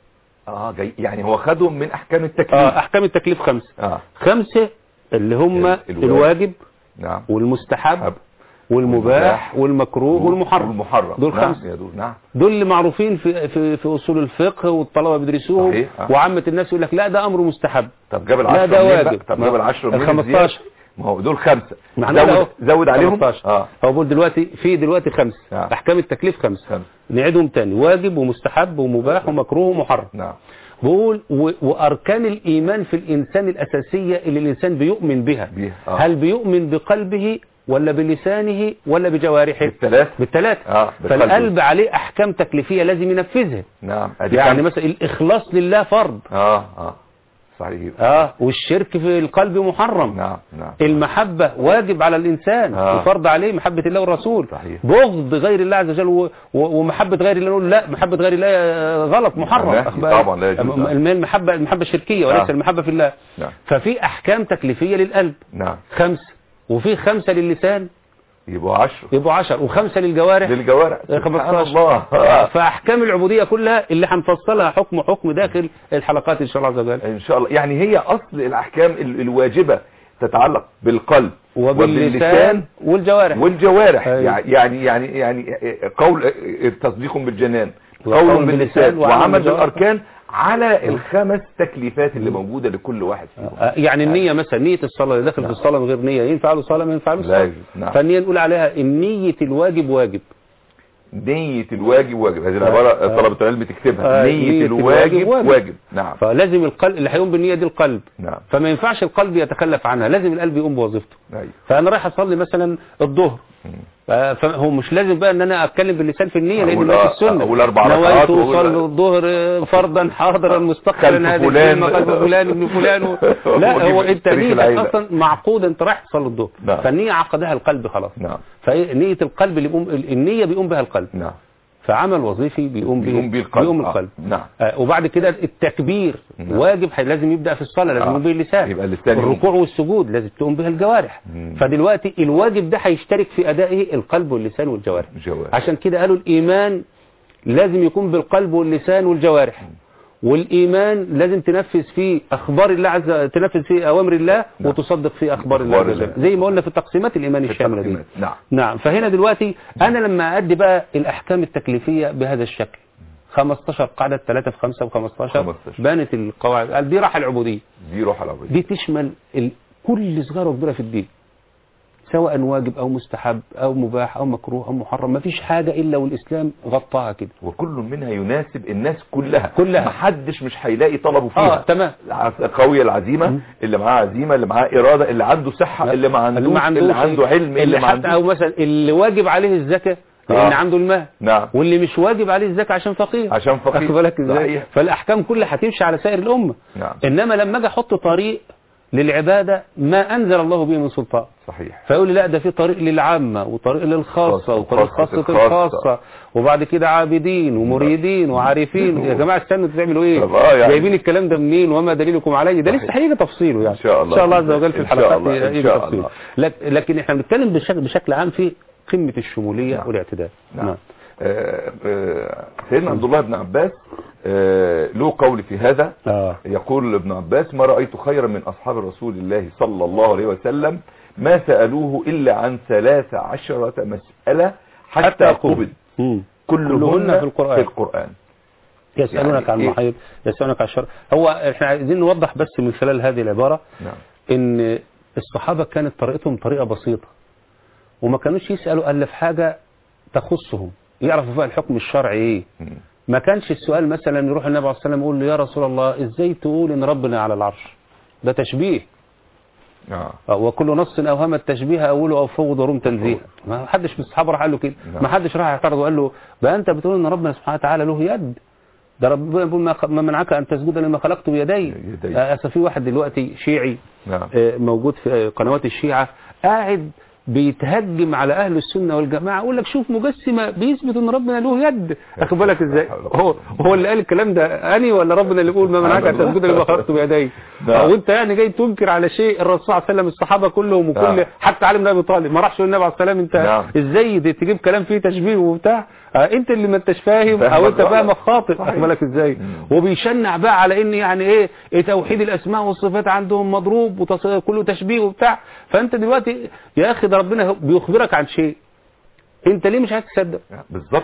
اه جاي يعني هو خدهم من احكام التكليف اه احكام التكليف خمسة اه خمسة اللي هم ال- الواجب. الواجب نعم والمستحب حب. والمباح والمكروه والمحرم والمحرم دول نعم خمسة يا دول نعم دول اللي معروفين في في في اصول الفقه والطلبه بيدرسوهم صحيح، آه. وعامه الناس يقول لك لا ده امر مستحب طب جاب لا العشرة ده منين بقى؟ واجب طب ما- جاب العشرة ال منين 15 زيادة؟ ما هو دول خمسة ما احنا زود, أهو زود عليهم 15 اه هو بقول دلوقتي في دلوقتي خمس نعم. احكام التكليف خمس خمسة. نعيدهم تاني واجب ومستحب ومباح ومكروه ومحرم نعم بقول و- واركان الايمان في الانسان الاساسيه اللي الانسان بيؤمن بها بيها، آه. هل بيؤمن بقلبه ولا بلسانه ولا بجوارحه بالثلاث بالثلاثه آه، بالقلب. فالقلب عليه احكام تكليفيه لازم ينفذها نعم أدي يعني خمسة. مثلا الاخلاص لله فرض اه اه صحيح اه والشرك في القلب محرم نعم نعم المحبة واجب على الإنسان آه. وفرض عليه محبة الله والرسول صحيح. بغض غير الله عز وجل و- و- ومحبة غير الله نقول لا محبة غير الله آه، غلط محرم نهي أخبار- طبعا لا يجوز. الم- المحبة المحبة الشركية وليس آه. المحبة في الله نعم. ففي أحكام تكليفية للقلب نعم خمسة وفي خمسة للسان يبقوا عشرة يبقوا عشر وخمسة للجوارح للجوارح سبحان 15 الله آه، آه. فأحكام العبودية كلها اللي هنفصلها حكم حكم داخل الحلقات إن شاء الله عز وجل ان شاء الله يعني هي اصل الاحكام ال- الواجبة تتعلق بالقلب وباللسان والجوارح والجوارح أيوة. يعني يعني يعني قول تصديق بالجنان وقول قول باللسان باللسان وعمل وعمل بالجوارح. بالاركان على الخمس تكليفات اللي موجودة لكل واحد فيهم آه، يعني النية مثلا نية الصلاة اللي داخل في الصلاة من غير نية ينفع له صلاة ما ينفع له لا صلاة يجوز، نعم. فالنية نقول عليها النية الواجب واجب نية الواجب واجب هذه العبارة طلبة العلم تكتبها آه، نية الواجب واجب نعم فلازم القلب اللي هيقوم بالنية دي القلب نعم فما ينفعش القلب يتخلف عنها لازم القلب يقوم بوظيفته أيوة. فانا رايح اصلي مثلا الظهر آه، فهو مش لازم بقى ان انا اتكلم باللسان في النية لان أقول ده في آه، السنة أقول أربع نويت ركعات وأقول- اصلي الظهر آه، فرضا حاضرا خلف مستقبلا هذه فلان. الكلمة خلف فلان ابن فلان و... لا وأجيب هو انت تاريخ نيتك العيلة. اصلا معقود انت رايح تصلي الظهر نعم. فالنية عقدها القلب خلاص نعم فنية القلب اللي بيقوم النية بيقوم بها القلب نعم فعمل وظيفي بيقوم به بيقوم بيه القلب. بيقوم آه، القلب نعم. آه وبعد كده التكبير نعم. واجب حي- لازم يبدأ في الصلاة لازم آه. يقوم به اللسان يبقى اللسان يقوم. الركوع والسجود لازم تقوم بها الجوارح مم. فدلوقتي الواجب ده هيشترك في أدائه القلب واللسان والجوارح جوارح. عشان كده قالوا الإيمان لازم يكون بالقلب واللسان والجوارح والإيمان لازم تنفذ فيه أخبار الله عز تنفذ فيه أوامر الله وتصدق فيه أخبار الله أخبار عز وجل الله. زي ما قلنا في التقسيمات الإيمان في الشاملة دي التقسيمات. نعم نعم فهنا دلوقتي أنا لما أدي بقى الأحكام التكليفية بهذا الشكل 15 قاعدة 3 في 5 ب 15 15. بانت القواعد قال دي راحة العبودية دي روح العبودية دي تشمل ال... كل صغيرة وكبيرة في الدين سواء واجب أو مستحب أو مباح أو مكروه أو محرم ما فيش حاجة إلا والإسلام غطاها كده وكل منها يناسب الناس كلها كلها. محدش مش هيلاقي طلبه اه فيها تمام الع- قوية العزيمة اللي معاه عزيمة اللي معاه إرادة اللي عنده صحة اللي ما عندوش ما عندوش اللي عنده علم اللي ما حتى أو عندوش مثلا اللي واجب عليه الزكاة لأن آه. عنده المال نعم واللي مش واجب عليه الزكاة عشان فقير عشان فقير. واخد بالك ازاي صحيح. فالاحكام كلها هتمشي على سائر الامه نعم انما لما اجي احط طريق للعباده ما انزل الله به من سلطان صحيح فيقول لي لا ده في طريق للعامة وطريق للخاصة خاصة وطريق وخاصة خاصة الخاصة. الخاصة وبعد كده عابدين ومريدين وعارفين يا جماعة استنوا انتوا تعملوا ايه طب آه يعني. جايبين الكلام ده منين وما دليلكم عليه ده لسه صحيح. هيجي تفصيله يعني إن شاء الله. ان شاء الله عز وجل في إن شاء الحلقات الله. إن يجي شاء تفصيله الله. لك- لكن احنا بنتكلم بشكل بشكل عام في قمة الشمولية نعم. والاعتدال نعم آه، آه، سيدنا عبد الله بن عباس آه، له قول في هذا اه يقول ابن عباس ما رأيت خيرا من أصحاب رسول الله صلى الله عليه وسلم ما سألوه إلا عن ثلاث عشرة مسألة حتى قبض مم. كلهن كلهن في القرآن. في القرآن يسألونك يعني عن إيه؟ المحيط يسألونك عن الشر هو احنا عايزين نوضح بس من خلال هذه العبارة نعم ان الصحابة كانت طريقتهم طريقة بسيطة وما كانوش يسألوا الا في حاجة تخصهم يعرفوا فيها الحكم الشرعي ايه مم. ما كانش السؤال مثلا يروح النبي عليه الصلاة والسلام يقول له يا رسول الله ازاي تقول ان ربنا على العرش ده تشبيه آه. آه، وكل نص اوهم التشبيه اوله او فوض وروم تنزيه ما حدش من الصحابه راح قال له كده نعم. ما حدش راح يعترض وقال له بقى انت بتقول ان ربنا سبحانه وتعالى له يد ده ربنا بيقول ما ما منعك ان تسجد لما خلقت بيدي يدي. آه، أصل في واحد دلوقتي شيعي نعم آه، موجود في آه، قنوات الشيعة قاعد بيتهجم على اهل السنه والجماعه يقول لك شوف مجسمه بيثبت ان ربنا له يد واخد بالك ازاي لا حول ولا هو هو اللي قال الكلام ده اني ولا ربنا اللي بيقول ما منعك ان تسجد لما خلقت بيدي نعم. وانت يعني جاي تنكر على شيء الرسول صلى الله عليه وسلم الصحابه كلهم وكل نعم. حتى علي بن ابي طالب ما راحش يقول للنبي عليه الصلاه والسلام انت نعم. ازاي دي تجيب كلام فيه تشبيه وبتاع آه، انت اللي ما انتش فاهم فاهمك او انت غلط. فاهمك خاطئ صحيح. واخد بالك ازاي مم. وبيشنع بقى على ان يعني ايه إيه توحيد الاسماء والصفات عندهم مضروب وكله تشبيه وبتاع فانت دلوقتي يا اخي ده ربنا بيخبرك عن شيء انت ليه مش عايز تصدق بالظبط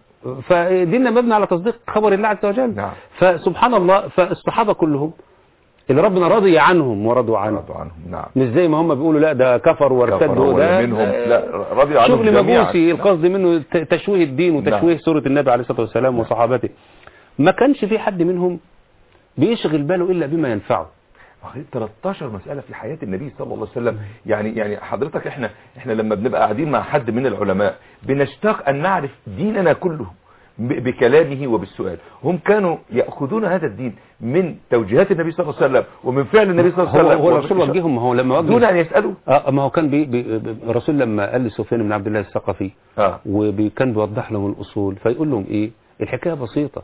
فديننا مبني على تصديق خبر الله عز وجل نعم. فسبحان الله فالصحابه كلهم اللي ربنا رضي عنهم ورضوا عنه رضوا عنهم نعم مش زي ما هم بيقولوا لا ده كفر وارتدوا كفروا ده ولا منهم آه، لا رضي عنهم شغل جميعاً. مجوسي القصد منه ت- تشويه الدين وتشويه نعم. سورة النبي عليه الصلاة والسلام وصحابته ما كانش في حد منهم بيشغل باله إلا بما ينفعه أخي 13 مسألة في حياة النبي صلى الله عليه وسلم يعني يعني حضرتك احنا احنا لما بنبقى قاعدين مع حد من العلماء بنشتاق أن نعرف ديننا كله ب- بكلامه وبالسؤال هم كانوا يأخذون هذا الدين من توجيهات النبي صلى الله عليه وسلم ومن فعل النبي صلى الله هو عليه وسلم هو ومن الرسول إشارة- وجههم ما هو لما دون وجه أن يسألوا اه ما هو كان بي بي بي- الرسول لما قال لسفيان بن عبد الله الثقفي آه. وكان بيوضح لهم الأصول فيقول لهم إيه الحكاية بسيطة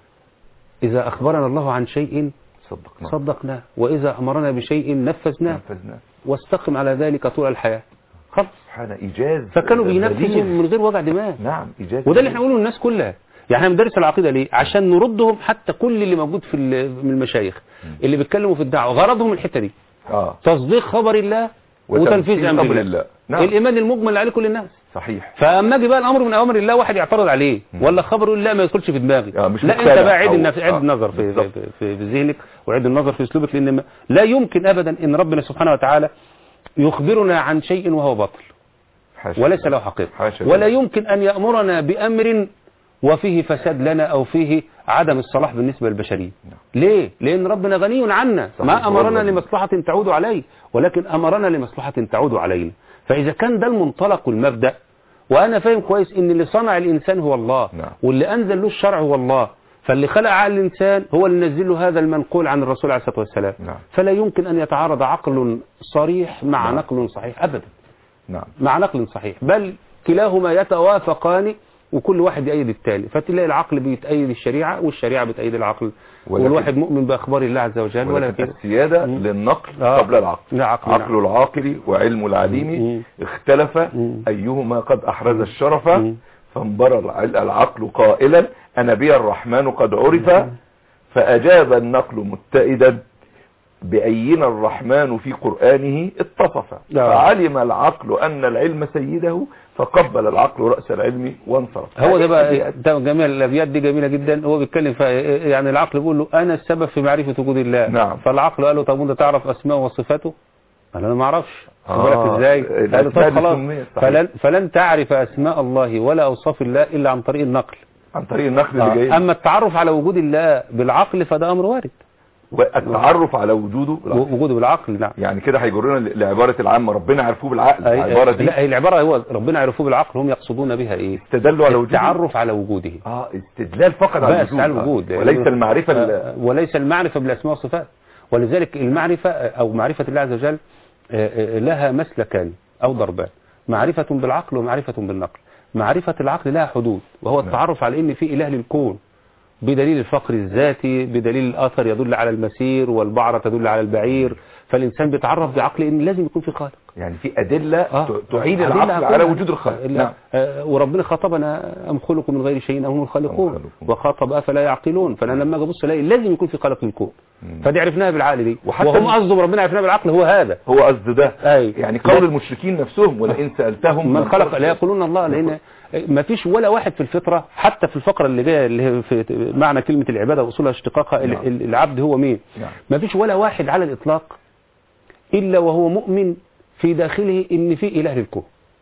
إذا أخبرنا الله عن شيء صدقنا صدقناه وإذا أمرنا بشيء نفذناه نفذنا واستقم على ذلك طول الحياة خلاص سبحان إيجاز فكانوا بليغ. بينفذوا من غير وجع دماغ نعم إيجاز وده اللي احنا بنقوله للناس كلها يعني احنا بندرس العقيده ليه عشان نردهم حتى كل اللي موجود في ال- من المشايخ اللي بيتكلموا في الدعوه غرضهم الحته دي آه تصديق خبر الله وتنفيذ امر الله, الله نعم الايمان المجمل اللي عليه كل الناس صحيح فاما اجي بقى الامر من اوامر الله واحد يعترض عليه ولا خبر يقول لا ما يدخلش في دماغي آه، مش لا انت مقتنع بقى عيد أو- النفس عيد آه، النظر في بالظبط. في, في, في ذهنك وعيد النظر في اسلوبك لان ما- لا يمكن ابدا ان ربنا سبحانه وتعالى يخبرنا عن شيء وهو باطل حاشا وليس له حقيقة حاشا ولا لله. يمكن أن يأمرنا بأمر وفيه فساد لنا أو فيه عدم الصلاح بالنسبة للبشرية ليه؟ لأن ربنا غني عنا صحيح. ما أمرنا والله. لمصلحة تعود عليه ولكن أمرنا لمصلحة تعود علينا فإذا كان ده المنطلق والمبدأ وأنا فاهم كويس إن اللي صنع الإنسان هو الله نعم. واللي أنزل له الشرع هو الله فاللي خلق عقل الإنسان هو اللي نزل له هذا المنقول عن الرسول عليه الصلاة والسلام نعم. فلا يمكن أن يتعارض عقل صريح مع نعم. نقل صحيح أبدا نعم مع نقل صحيح بل كلاهما يتوافقان وكل واحد يأيد التالي فتلاقي العقل بيتأيد الشريعة والشريعة بتأيد العقل ولكن- والواحد مؤمن بأخبار الله عز وجل ولا ولكن كده السيادة مم. للنقل آه. قبل العقل لا عقل عقل نعم. العاقل وعلم العليم مم. اختلف مم. أيهما قد أحرز الشرف مم. فانبر الع- العقل قائلا أنا بي الرحمن قد عرف فأجاب النقل متئدا بأينا الرحمن في قرآنه اتصف نعم. فعلم العقل أن العلم سيده فقبل العقل رأس العلم وانصرف هو ده بقى هذه ده جميل الابيات دي جميله جدا هو بيتكلم في يعني العقل بيقول له انا السبب في معرفه وجود الله نعم. فالعقل قال له طب انت تعرف اسماءه وصفاته قال انا ما اعرفش آه، بالك ازاي قال له الأسماء طب خلاص السمية، صحيح. فلن فلن تعرف اسماء الله ولا اوصاف الله الا عن طريق النقل عن طريق النقل اللي جاي آه. اما التعرف على وجود الله بالعقل فده امر وارد والتعرف على وجوده بالعقل. وجوده بالعقل نعم يعني كده هيجرنا لعبارة العامة ربنا عرفوه بالعقل أي- العبارة دي لا هي العباره هو ربنا عرفوه بالعقل هم يقصدون بها ايه استدلوا على وجوده التعرف على وجوده اه استدلال فقط على بس على الوجود آه. وليس المعرفة ال- آه، وليس المعرفة بالأسماء والصفات ولذلك المعرفة أو معرفة الله عز وجل آه، آه، لها مسلكان أو ضربان معرفة بالعقل ومعرفة بالنقل معرفة العقل لها حدود وهو التعرف على أن في إله للكون بدليل الفقر الذاتي بدليل الأثر يدل على المسير والبعرة تدل على البعير فالإنسان بيتعرف بعقل أن لازم يكون في خالق يعني في أدلة آه. ت- تعين أدلة العقل على كلها. وجود الخالق لا. نعم آه، وربنا خاطبنا أم خلقوا من غير شيء أم هم الخالقون أم الخالقون. وخاطب أفلا يعقلون فأنا لما أجي أبص ألاقي لازم يكون في خالق للكون مم. فدي عرفناها بالعقل دي وحتى وهم ال- قصدهم ربنا عرفناها بالعقل هو هذا هو قصد ده أي. يعني قول لا. المشركين نفسهم ولئن سألتهم من خلق لا يقولون الله لأن ما فيش ولا واحد في الفطرة حتى في الفقرة اللي جاية اللي هي في معنى كلمة العبادة وأصولها اشتقاقها ال- نعم. ال- العبد هو مين نعم. ما فيش ولا واحد على الإطلاق إلا وهو مؤمن في داخله إن في إله للكون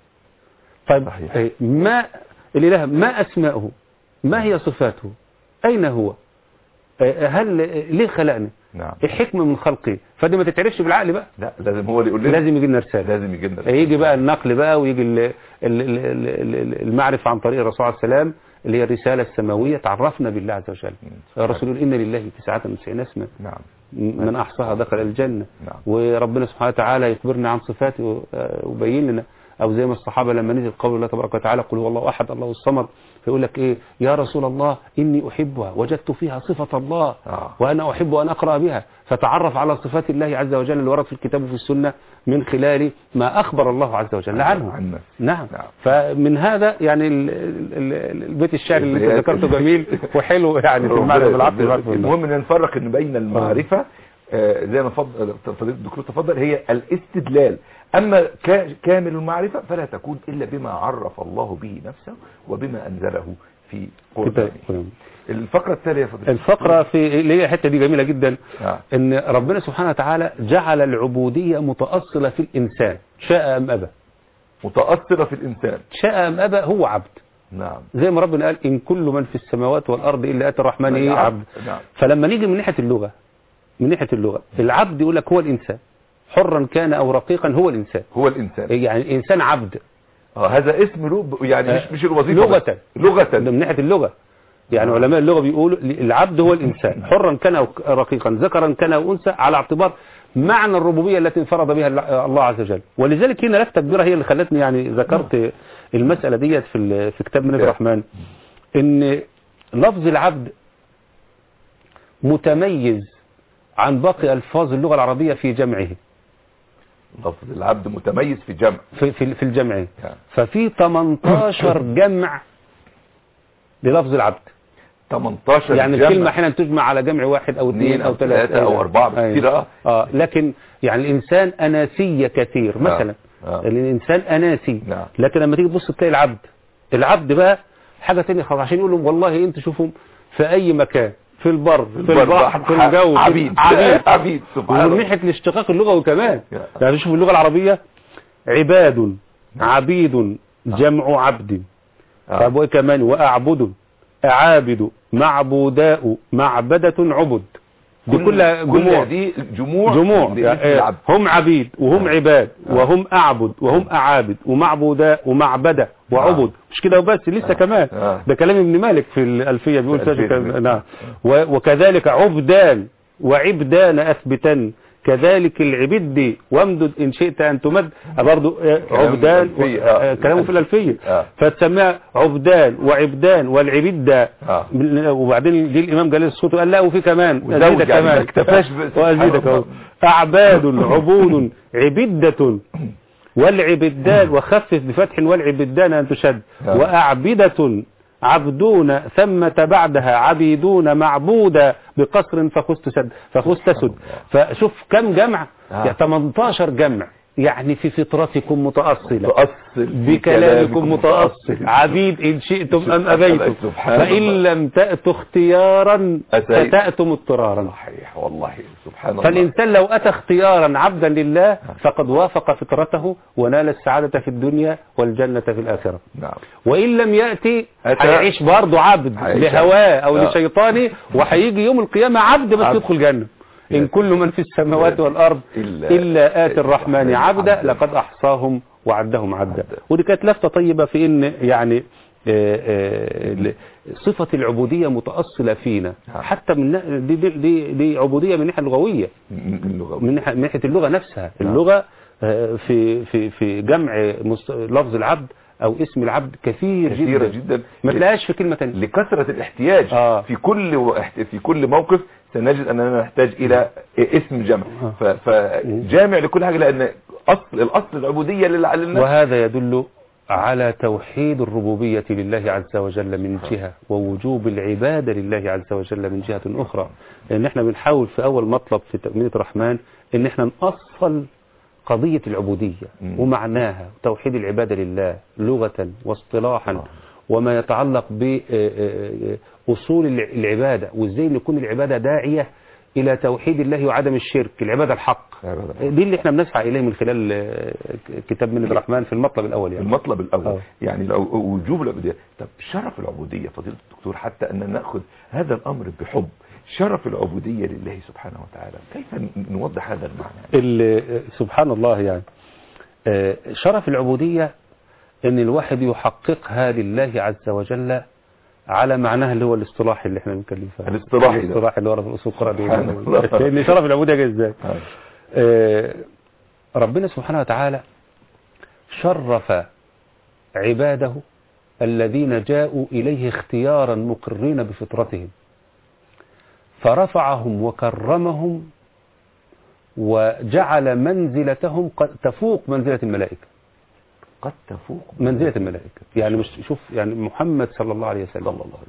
طيب صحيح. إيه، ما الإله ما أسماؤه ما هي صفاته أين هو إيه، هل ليه خلقنا نعم الحكمة من خلقه فدي ما تتعرفش بالعقل بقى لا لازم هو اللي يقول لنا لازم يجي لنا رسالة لازم يجي لنا يجي بقى النقل بقى ويجي ال- ال- ال- ال- ال- المعرفة عن طريق الرسول عليه السلام اللي هي الرسالة السماوية تعرفنا بالله عز وجل الرسول يقول إن لله تسعة وتسعين اسما نعم من أحصاها دخل الجنة نعم. وربنا سبحانه وتعالى يخبرنا عن صفاته آه، ويبين لنا أو زي ما الصحابة لما نزل قول الله تبارك وتعالى قل هو الله أحد الله الصمد فيقول لك إيه يا رسول الله إني أحبها وجدت فيها صفة الله آه. وأنا أحب أن أقرأ بها فتعرف على صفات الله عز وجل اللي ورد في الكتاب وفي السنة من خلال ما أخبر الله عز وجل عنه عن نفسه. نعم نعم. فمن هذا يعني ال- ال- ال- البيت الشعر اللي انت البيت. ذكرته جميل وحلو يعني في المعنى ربنا بالعقل يسلمك. والعقل والنقل. المهم ان نفرق ان بين المعرفة آه، زي ما فضل فضيلة الدكتور تفضل هي الاستدلال اما كا- كامل المعرفة فلا تكون الا بما عرف الله به نفسه وبما انزله في قرآنه كتاب. الفقرة التالية يا فضيلة الفقرة في اللي هي الحتة دي جميلة جدا آه. ان ربنا سبحانه وتعالى جعل العبودية متأصلة في الإنسان شاء أم أبى متأثرة في الانسان شاء أم أبى هو عبد نعم زي ما ربنا قال إن كل من في السماوات والأرض إلا أتى الرحمن إيه عبد نعم فلما نيجي من ناحية اللغة من ناحية اللغة العبد يقول لك هو الإنسان حرا كان أو رقيقا هو الإنسان هو الانسان يعني الإنسان عبد اه هذا اسم له ب- يعني مش مش الوظيفة لغة بس. لغة ده من ناحية اللغة يعني علماء اللغة بيقولوا العبد هو الإنسان حرا كان أو رقيقا ذكرا كان أو أنثى على اعتبار معنى الربوبية التي انفرد بها الله عز وجل ولذلك هنا لفتة كبيرة هي اللي خلتني يعني ذكرت المسألة ديت في ال- في كتاب منهج الرحمن إن لفظ العبد متميز عن باقي ألفاظ اللغة العربية في جمعه لفظ العبد متميز في جمع في في في الجمع نعم. ففي 18 جمع للفظ العبد 18 يعني جمع. الكلمة احيانا تجمع على جمع واحد او اثنين اثنين او أو ثلاثة ثلاثة أو أربعة بالكثير، أيوة. آه. اه لكن يعني الانسان اناسي كثير مثلا آه. الانسان اناسي نعم. لكن لما تيجي تبص تلاقي العبد العبد بقى حاجة تانية خالص عشان يقول لهم والله انت شوفوا في اي مكان في البر في البحر في الجو في- عبيد عبيد عبيد سبحان ومن الله ناحية الاشتقاق اللغوي كمان يا. يعني شوف اللغة العربية عباد عبيد جمع عبد آه. طب وايه كمان واعبد اعابد معبوداء معبدة عبد دي كل- كلها كل جموع دي جموع جموع لاسم يعني العبد هم عبيد وهم آه. عباد آه. وهم اعبد وهم اعابد ومعبوداء ومعبدة وعبد مش كده وبس لسه آه. كمان آه. ده كلام ابن مالك في الألفية بيقول في الألفية. تاجك نعم و- وكذلك عبدان وعبدان أثبتان كذلك العبد وامدد إن شئت أن تمد برضه كلام عبدان في الألفية. آه. آه، كلامه في الألفية آه. فتسميها عبدان وعبدان والعبد آه. وبعدين جه الإمام جلال الصوت وقال لا وفي كمان وزوج أزيدك يعني ما كمان اكتفاش ب- وأزيدك سبحان أهو. الله. أعباد عبود عبدة والعبدان وخفف بفتح والعبدان أن تشد آه. وأعبدة عبدون ثمة بعدها عبيدون معبودا بقصر فخست سد فخست سد فشوف كم جمع آه. يعني 18 جمع يعني في فطرتكم متأصلة تؤصل في بكلامكم متأصل عبيد إن شئتم أم أبيتم سبحان فإن الله. لم تأتوا اختيارا أتيت. فتأتم اضطرارا صحيح والله سبحان الله فالإنسان لو أتى اختيارا عبدا لله فقد وافق فطرته ونال السعادة في الدنيا والجنة في الآخرة نعم وإن لم يأتي أتى- هيعيش برضه عبد هيعيش لهواه أو آه. لشيطانه وهيجي يوم القيامة عبد بس عبد. يدخل جنة إن يس. كل من في السماوات والأرض إلا- إلا آتي الرحمن عبدا عبدا. لقد أحصاهم وعدهم عدا عدا. ودي كانت لفتة طيبة في إن يعني آه، آه، ل- صفة العبودية متأصلة فينا نعم. حتى من نا- دي, دي, دي, دي عبودية من الناحية اللغوية من اللغة من ناحية- من ناحية اللغة نفسها نعم. اللغة آه، في في في جمع مص- لفظ العبد أو اسم العبد كثير كثيرة جدا جدا ما تلاقيش في كلمة تانية لكثرة الاحتياج آه. في كل واحت- في كل موقف سنجد أننا نحتاج إلى اسم جمع آه. ف- فجامع لكل حاجة لأن أصل الأصل العبودية لله لله وهذا يدل على توحيد الربوبية لله عز وجل من جهة ووجوب العبادة لله عز وجل من جهة أخرى لأن احنا بنحاول في أول مطلب في تأمينة الرحمن إن احنا نأصل قضية العبودية مم. ومعناها توحيد العبادة لله لغة واصطلاحا آه. وما يتعلق بأصول العبادة وإزاي أن يكون العبادة داعية إلى توحيد الله وعدم الشرك العبادة الحق عبادة الحق. دي اللي احنا بنسعى إليه من خلال آه، كتاب من الرحمن في المطلب الأول يعني المطلب الأول آه. يعني لو وجوب العبودية طب شرف العبودية فضيلة الدكتور حتى أن نأخذ هذا الأمر بحب شرف العبودية لله سبحانه وتعالى كيف ن- نوضح هذا المعنى ال- سبحان الله يعني آه، شرف العبودية ان الواحد يحققها لله عز وجل على معناها اللي هو الاصطلاحي اللي احنا بنتكلم فيه الاصطلاحي ده. الاصطلاحي اللي ورا في الاصول القرآنية سبحان الله. لان شرف العبودية جاي ازاي آه. آه، ربنا سبحانه وتعالى شرف عباده الذين جاءوا إليه اختيارا مقرين بفطرتهم فرفعهم وكرمهم وجعل منزلتهم قد تفوق منزلة الملائكة قد تفوق منزلة الملائكة يعني مش شوف يعني محمد صلى الله عليه وسلم صلى الله عليه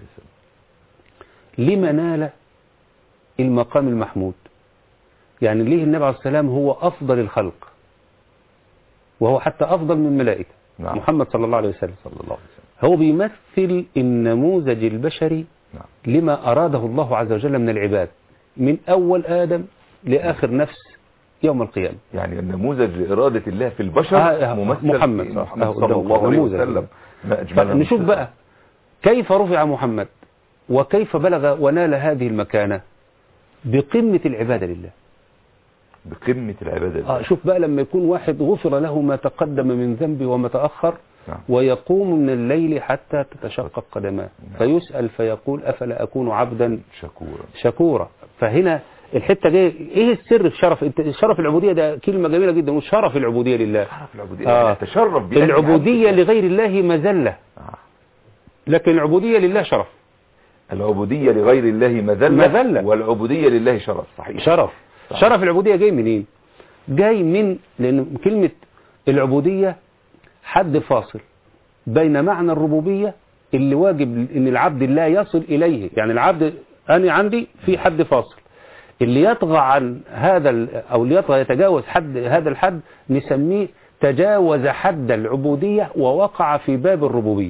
وسلم لما نال المقام المحمود يعني ليه النبي عليه السلام هو أفضل الخلق وهو حتى أفضل من الملائكة نعم. محمد صلى الله عليه وسلم صلى الله عليه وسلم هو بيمثل النموذج البشري نعم لما أراده الله عز وجل من العباد من أول آدم لآخر نفس يوم القيامة يعني النموذج لإرادة الله في البشر آه، آه، ممثل محمد في صح. محمد آه، صلى قدامك الله عليه نموذج. وسلم ما أجمل نشوف بقى كيف رفع محمد وكيف بلغ ونال هذه المكانة بقمة العبادة لله بقمة العبادة آه شوف بقى لما يكون واحد غفر له ما تقدم من ذنبه وما تأخر نعم. ويقوم من الليل حتى تتشقق قدماه نعم. فيسأل فيقول أفلا أكون عبدا شكورا شكورا فهنا الحتة دي ايه السر في شرف انت شرف العبودية ده كلمة جميلة جدا وشرف العبودية لله شرف العبودية آه. يعني تشرف بأن العبودية عبد- لغير الله مذلة آه. لكن العبودية لله شرف العبودية لغير الله مذلة مذلة. والعبودية لله شرف صحيح شرف صح. شرف العبودية جاي منين جاي من لأن كلمة العبودية حد فاصل بين معنى الربوبية اللي واجب ان العبد لا يصل اليه يعني العبد انا عندي في حد فاصل اللي يطغى عن هذا ال- او اللي يطغى يتجاوز حد هذا الحد نسميه تجاوز حد العبودية ووقع في باب الربوبية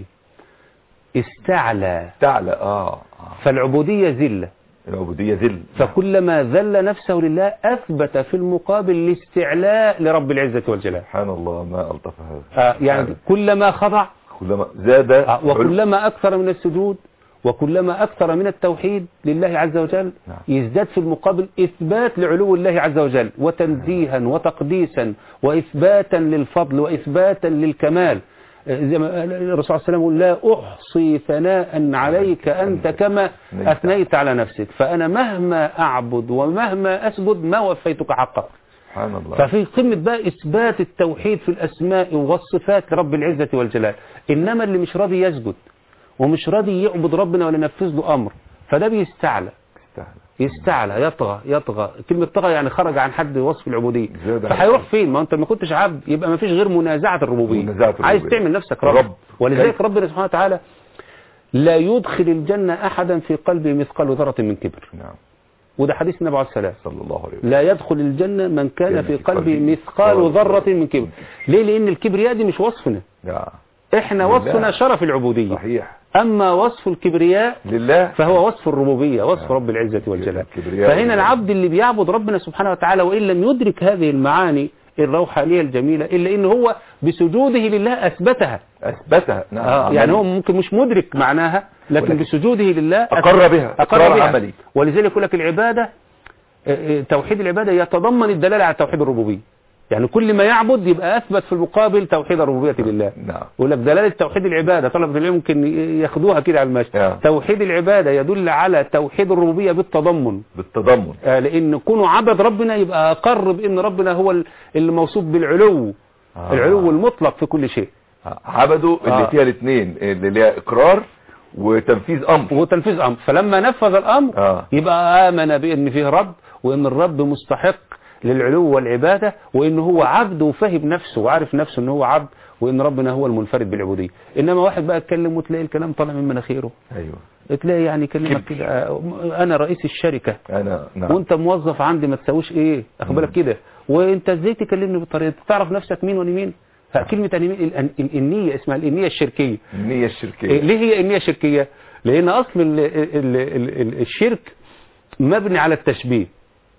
استعلى تعالى آه. آه. فالعبودية ذلة العبودية ذل فكلما ذل نفسه لله أثبت في المقابل الاستعلاء لرب العزة والجلال سبحان الله ما ألطف هذا آه يعني كلما خضع كلما زاد آه علو- وكلما أكثر من السجود وكلما أكثر من التوحيد لله عز وجل نعم. يزداد في المقابل إثبات لعلو الله عز وجل وتنزيها وتقديسا وإثباتا للفضل وإثباتا للكمال آه، زي ما قال الرسول صلى الله عليه وسلم يقول لا أحصي ثناء عليك أنت كما أثنيت على نفسك فأنا مهما أعبد ومهما أسجد ما وفيتك حقك سبحان الله ففي قمة بقى إثبات التوحيد في الأسماء والصفات لرب العزة والجلال إنما اللي مش راضي يسجد ومش راضي يعبد ربنا ولا ينفذ له أمر فده بيستعلى استاهل يستعلى يطغى يطغى كلمة طغى يعني خرج عن حد وصف العبودية زاد عن فهيروح فين ما انت ما كنتش عبد يبقى ما فيش غير منازعة الربوبية منازعة الربوبية. عايز تعمل نفسك رب, رب. ولذلك كيف؟ ربنا سبحانه وتعالى لا يدخل الجنة أحدا في قلبه مثقال ذرة من كبر نعم وده حديث النبي عليه السلام صلى الله عليه وسلم لا يدخل الجنة من كان كان في في قلبه قلبه مثقال مثقال ذرة ذرة من كبر ليه لأن الكبرياء دي مش وصفنا نعم احنا لله. وصفنا شرف العبودية صحيح أما وصف الكبرياء لله فهو وصف الربوبية وصف رب العزة والجلال الكبرياء فهنا والله. العبد اللي بيعبد ربنا سبحانه وتعالى وإن لم يدرك هذه المعاني الروحانية الجميلة إلا إن هو بسجوده لله أثبتها اثبتها نعم آه يعني هو عملي. ممكن مش مدرك معناها لكن ولكن بسجوده لله أقر بها أقر إقرار بها عملي. ولذلك يقول لك العبادة آه، آه، توحيد العبادة يتضمن الدلالة على توحيد الربوبية يعني كل ما يعبد يبقى أثبت في المقابل توحيد الربوبية لله نعم يقول لك دلالة توحيد العبادة طلبة العلم ممكن ياخدوها كده على المشي آه. توحيد العبادة يدل على توحيد الربوبية بالتضمن بالتضمن آه، لأن كونه عبد ربنا يبقى أقر بأن ربنا هو ال- اللي موصوف بالعلو آه. العلو المطلق في كل شيء عبدوا اللي آه. فيها الاثنين اللي هي اقرار وتنفيذ امر وتنفيذ أمر فلما نفذ الأمر اه يبقى آمن بأن فيه رب وأن الرب مستحق للعلو والعبادة وأن هو عبد وفهم نفسه وعارف نفسه أن هو عبد وأن ربنا هو المنفرد بالعبودية إنما واحد بقى يتكلم وتلاقي الكلام طالع من مناخيره ايوه تلاقي يعني يكلمك كبر. كده آه، أنا رئيس الشركة انا نعم وانت موظف عندي ما تسويش ايه اخد بالك كده وانت ازاي تكلمني بالطريقه دي؟ تعرف نفسك مين وانا مين ها، كلمه أنا مين الأن- ال- النيه اسمها النيه الشركيه النية إيه، الشركية ليه هي النيه الشركيه لان اصل ال ال ال ال الشرك مبني على التشبيه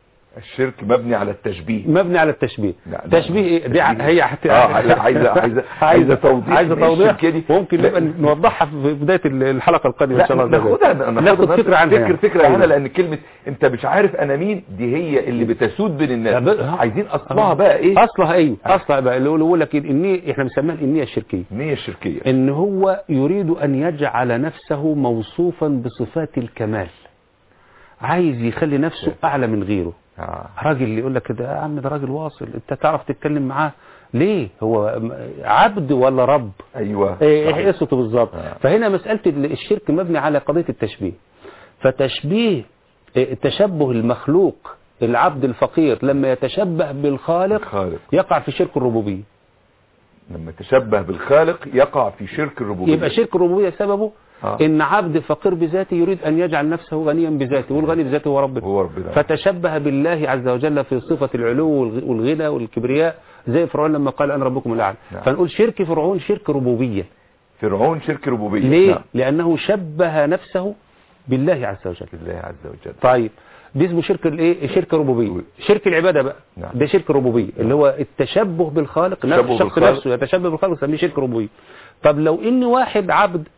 الشرك مبني على التشبيه مبني على التشبيه لا، لا، تشبيه ايه دي تشبيه. هي حت... آه، عايزة- عايزة- عايزة- عايزة توضيح عايزه من توضيح الشركية دي. ممكن لا. نبقى نوضحها في بدايه الحلقه القادمه ان شاء لا الله ناخدها ناخد فكره عنها فكر يعني. فكره أيوة. عنها لان كلمه انت مش عارف انا مين دي هي اللي بتسود بين الناس لا، ب- عايزين اصلها بقى ايه اصلها ايه اصلها بقى اللي هو- اللي يقول لك النيه احنا بنسميها النيه الشركيه النية الشركية ان هو يريد ان يجعل نفسه موصوفا بصفات الكمال عايز يخلي نفسه اعلى من غيره آه. راجل اللي يقول لك كده يا عم ده راجل واصل انت تعرف تتكلم معاه ليه هو م- عبد ولا رب ايوه ايه صحيح. ايه قصته بالظبط آه. فهنا مساله ال- الشرك مبني على قضيه التشبيه فتشبيه إيه، تشبه المخلوق العبد الفقير لما يتشبه بالخالق الخالق يقع في شرك الربوبيه لما تشبه بالخالق يقع في شرك الربوبية يبقى شرك الربوبيه سببه آه. ان عبد فقير بذاته يريد ان يجعل نفسه غنيا بذاته والغني بذاته هو ربنا هو ربنا فتشبه بالله عز وجل في صفة العلو والغ- والغنى والكبرياء زي فرعون لما قال أنا ربكم الأعلى نعم. فنقول شرك فرعون شرك ربوبية فرعون شرك ربوبية ليه؟ نعم. لأنه شبه نفسه بالله عز وجل لله عز وجل طيب دي اسمه شرك الايه شرك ربوبيه شرك العباده بقى نعم. ده شرك ربوبيه اللي هو التشبه بالخالق نفس التشبه الشخص بالخالق. نفسه يتشبه بالخالق يسميه شرك ربوبيه طب لو ان واحد عبد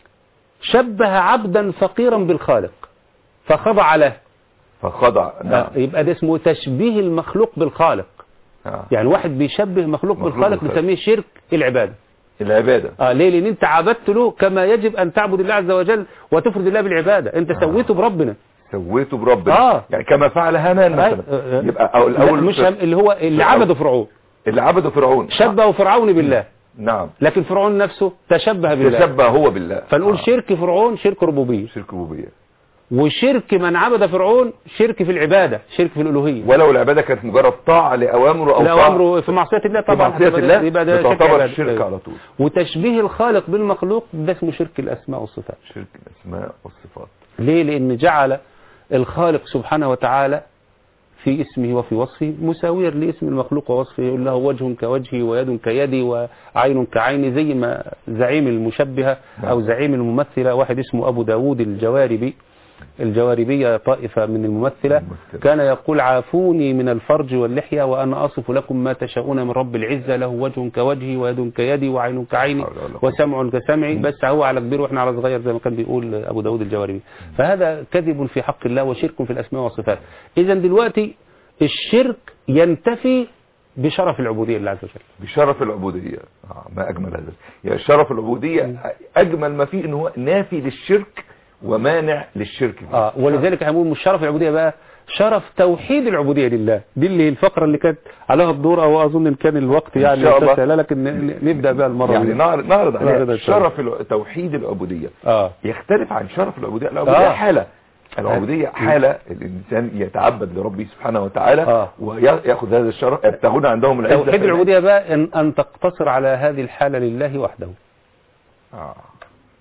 شبه عبدا فقيرا بالخالق فخضع له فخضع نعم آه، يبقى ده اسمه تشبيه المخلوق بالخالق آه. يعني واحد بيشبه مخلوق, مخلوق بالخالق بالخالق. بنسميه شرك العباده العبادة اه ليه لان انت عبدت له كما يجب ان تعبد الله عز وجل وتفرد الله بالعباده انت سويته بربنا سويته بربنا آه. يعني كما فعل هامان مثلا آه، آه. يبقى أو لا الأول مش هم اللي هو اللي فرعون. عبده فرعون اللي عبده فرعون شبه فرعون بالله نعم لكن فرعون نفسه تشبه بالله تشبه هو بالله فنقول آه. شرك فرعون شرك ربوبيه شرك ربوبية وشرك من عبد فرعون شرك في العباده شرك في الالوهيه ولو العبادة كانت مجرد طاعة لأوامره أو لا طاعة امره في معصيه الله في طبعا معصية هتبقى الله يبقى ده شرك بتعتبر عبادة. شرك أيوة. على طول وتشبيه الخالق بالمخلوق ده اسمه شرك الاسماء والصفات شرك الأسماء والصفات ليه لان جعل الخالق سبحانه وتعالى في اسمه وفي وصفه مساويا لاسم المخلوق ووصفه يقول له وجه كوجهي ويد كيدي وعين كعيني زي ما زعيم المشبهة أو زعيم الممثلة واحد اسمه أبو داود الجواربي الجواربية طائفة من الممثلة الممثلة. كان يقول عافوني من الفرج واللحية وأنا أصف لكم ما تشاءون من رب العزة له وجه كوجهي ويد كيدي وعين كعيني حول ولا قوة. وسمع كسمعي بس هو على كبير واحنا على صغير زي ما كان بيقول ابو داود الجواربي فهذا كذب في حق الله وشرك في الاسماء والصفات اذا دلوقتي الشرك ينتفي بشرف العبوديه لله عز وجل بشرف العبودية آه ما أجمل هذا يعني شرف العبودية أجمل ما فيه إنه هو نافي للشرك ومانع للشرك فيه. اه ولذلك هنقول مش شرف العبوديه بقى شرف توحيد العبوديه لله دي اللي الفقره اللي كانت عليها الدور او اظن ان كان الوقت إن يعني شاء الله. يتسع لك ان ن- نبدا بقى المره يعني دي. نعرض نعرض نعرض عليها إن شاء الله. شرف الع- توحيد العبودية اه يختلف عن شرف العبودية العبودية آه. حالة العبودية حالة الإنسان يتعبد لربه سبحانه وتعالى آه. ويأخذ هذا الشرف يبتغون عندهم العزة توحيد في- العبوديه بقى ان ان تقتصر على هذه الحاله لله وحده آه.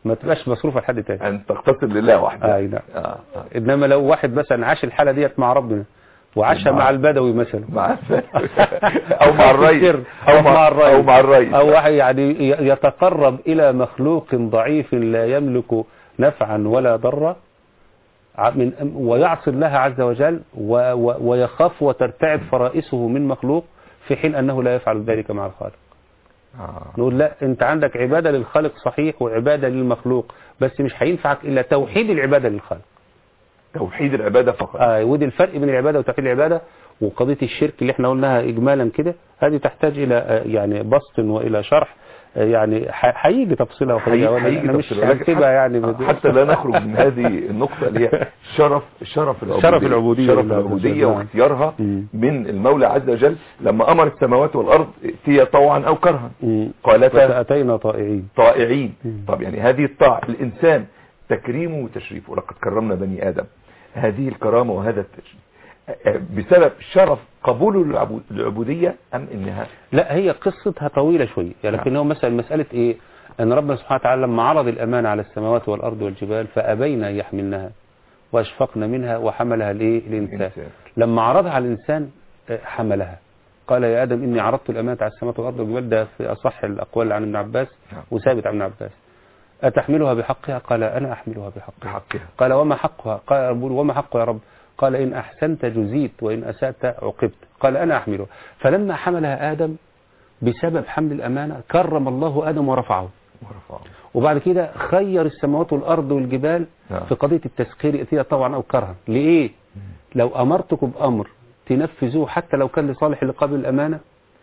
ما تبقاش مصروفة لحد تاني ان تقتصر لله وحده اي نعم آه. آه. انما لو واحد مثلا عاش الحالة ديت مع ربنا وعاشها مع- مع البدوي مثلا مع او مع الرئيس السر، او مع الرئيس او مع الرئيس او واحد يعني ي- يتقرب الى مخلوق ضعيف لا يملك نفعا ولا ضرا ع- من ويعصي الله عز وجل و- و- ويخاف وترتعد فرائسه من مخلوق في حين انه لا يفعل ذلك مع الخالق آه. نقول لا انت عندك عبادة للخالق صحيح وعبادة للمخلوق بس مش هينفعك الا توحيد العبادة للخالق توحيد العباده فقط آه ودي الفرق بين العبادة وتوحيد العبادة وقضية الشرك اللي احنا قلناها إجمالا كده هذه تحتاج إلى آه، يعني بسط وإلى شرح آه، يعني ح- هيجي تفصيلها وهيجي هيجي هيجي احنا مش تفصيل. ولكن هنسيبها يعني حتى, بدون- حتى لا نخرج من هذه النقطة اللي هي شرف شرف العبودية شرف العبودية شرف لله عز العبودية وجل. واختيارها مم. من المولى عز وجل لما أمر السماوات والأرض ائتيا طوعا أو كرها مم. قالتا فأتينا طائعين طائعين مم. طب يعني هذه الطاعة الإنسان تكريمه وتشريفه ولقد كرمنا بني آدم هذه الكرامة وهذا التشريف آه، بسبب شرف قبوله للعبو- للعبودية أم إنها لا هي قصتها طويلة شوية يعني لكن هو مثلا مسألة إيه أن ربنا سبحانه وتعالى لما عرض الأمانة على السماوات والأرض والجبال فأبين أن يحملنها وأشفقن منها وحملها الإيه الإنسان الإنسان. لما عرضها على الإنسان آه، حملها قال يا آدم إني عرضت الأمانة على السماوات والأرض والجبال ده في أصح الأقوال عن ابن عباس نعم. وثابت عن ابن عباس أتحملها بحقها قال أنا أحملها بحقها بحقها قال وما حقها قال يا رب وما حقها يا رب قال إن أحسنت جزيت وإن أسأت عقبت قال أنا أحملها فلما حملها آدم بسبب حمل الأمانة كرم الله آدم ورفعه ورفعه وبعد كده خير السماوات والأرض والجبال نعم. في قضية التسخير ائتيها طوعا أو كرها لإيه لو أمرتكم بأمر تنفذوه حتى لو كان لصالح اللي قبل الأمانة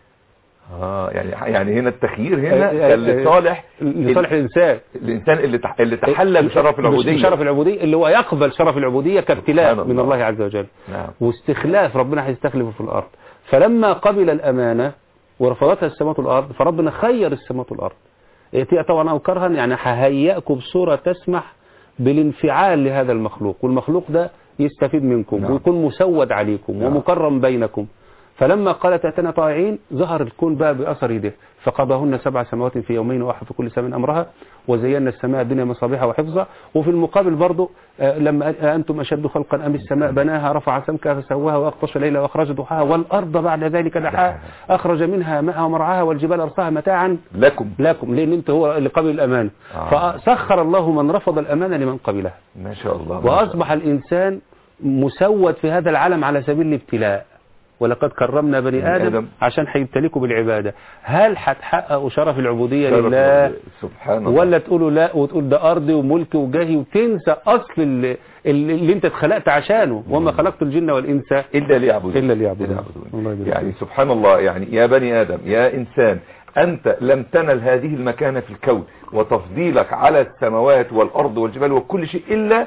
اه يعني يعني هنا التخيير هنا آه، آه، كان لصالح لصالح الإنسان الانسان اللي تح... اللي تحلى بشرف العبوديه شرف العبودية اللي هو يقبل شرف العبودية كابتلاء سبحان من الله. الله عز وجل نعم واستخلاف ربنا هيستخلفه في الأرض فلما قبل الأمانة ورفضتها السماوات والأرض فربنا خير السماوات والأرض ائتيها طبعا أو كرها يعني ههيئكم بصورة تسمح بالانفعال لهذا المخلوق والمخلوق ده يستفيد منكم نعم. ويكون مسود عليكم نعم. ومكرم بينكم فلما قالت اتنا طائعين ظهر الكون بقى بأثر يده فقضاهن سبع سماوات في يومين وأحد في كل سماء أمرها وزينا السماء الدنيا مصابيح وحفظا وفي المقابل برضو آه، لما أ- أنتم أشد خلقا أم السماء بناها رفع سمكها فسواها وأغطش ليلها وأخرج ضحاها والأرض بعد ذلك دحاها أخرج منها ماءها ومرعاها والجبال أرساها متاعا لكم لكم لأن أنت هو اللي قبل الأمانة آه. فسخر الله من رفض الأمانة لمن قبلها ما شاء الله ما شاء الله. وأصبح الإنسان مسود في هذا العالم على سبيل الابتلاء ولقد كرمنا بني بني آدم, آدم. عشان هيبتليكوا بالعبادة هل هتحققوا شرف العبودية شرف لله العبودية. سبحان الله ولا تقولوا لا وتقول ده أرضي وملكي وجاهي وتنسى أصل اللي, اللي اللي أنت اتخلقت عشانه وما خلقت الجن والإنس إلا ليعبدون إلا ليعبدون. ليعبدون. الله يبارك يعني فيك. سبحان الله يعني يا بني آدم يا إنسان أنت لم تنل هذه المكانة في الكون وتفضيلك على السماوات والأرض والجبال وكل شيء إلا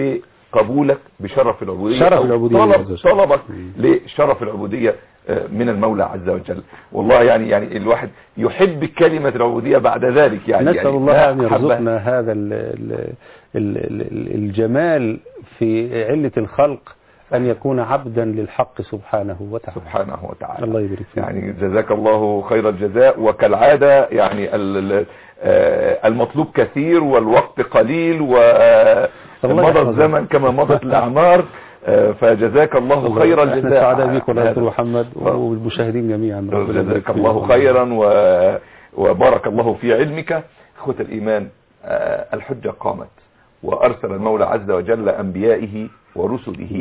بقبولك بشرف العبودية شرف أو العبودية عز طلب وجل. طلبك لشرف العبودية آه، من المولى عز وجل والله يعني يعني الواحد يحب كلمة العبودية بعد ذلك يعني نسأل يعني الله لا أن حبة. يرزقنا هذا ال ال ال ال الجمال في علة الخلق أن يكون عبدا للحق سبحانه وتعالى سبحانه وتعالى الله يبارك فيك يعني جزاك الله خير الجزاء وكالعادة يعني ال- ال- آه، المطلوب كثير والوقت قليل الله ومضى يحفظك. الزمن كما مضت الأعمار آه، فجزاك الله خير احنا الجزاء سعداء بك والله يا دكتور هذا. محمد والمشاهدين جميعا ربنا يبارك جزاك فيك. الله خيرا و- وبارك الله في علمك اخوة الإيمان آه، الحجة قامت وأرسل المولى عز وجل أنبيائه ورسله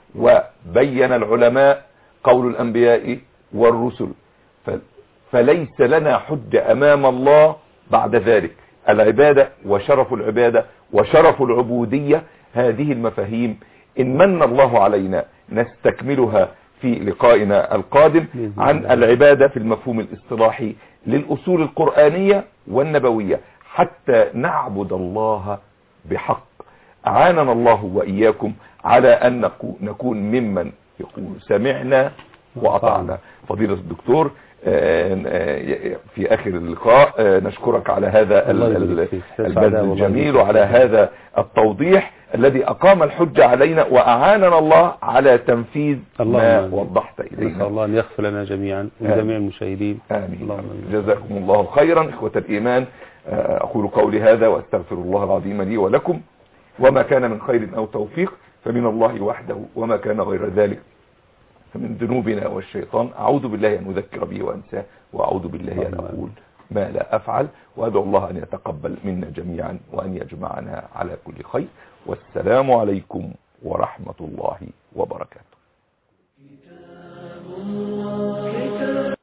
وبين العلماء قول الأنبياء والرسل ف- فليس لنا حجة أمام الله بعد ذلك العبادة وشرف العبادة وشرف العبودية هذه المفاهيم إن من الله علينا نستكملها في لقائنا القادم بإذن عن الله. العبادة في المفهوم الاصطلاحي للأصول القرآنية والنبوية حتى نعبد الله بحق أعاننا الله وإياكم على أن نكو- نكون ممن يقول سمعنا وأطعنا فضيلة الدكتور آه، آه، في آخر اللقاء آه، نشكرك على هذا الله ال- يبارك ال- فيك. البذل سعداء والله الجميل يبارك وعلى فيك. هذا التوضيح الذي أقام الحجة علينا وأعاننا الله على تنفيذ اللهم ما آمين. وضحت نسأل إلينا الله أن يغفر لنا جميعا آمين. وجميع المشاهدين آمين اللهم آمين. جزاكم الله خيرا إخوة الإيمان أقول قولي هذا وأستغفر الله العظيم لي ولكم وما كان من خير أو توفيق فمن الله وحده وما كان غير ذلك فمن ذنوبنا والشيطان أعوذ بالله أن أذكر به وأنساه وأعوذ بالله أن أقول ما لا أفعل وأدعو الله أن يتقبل منا جميعا وأن يجمعنا على كل خير والسلام عليكم ورحمة الله وبركاته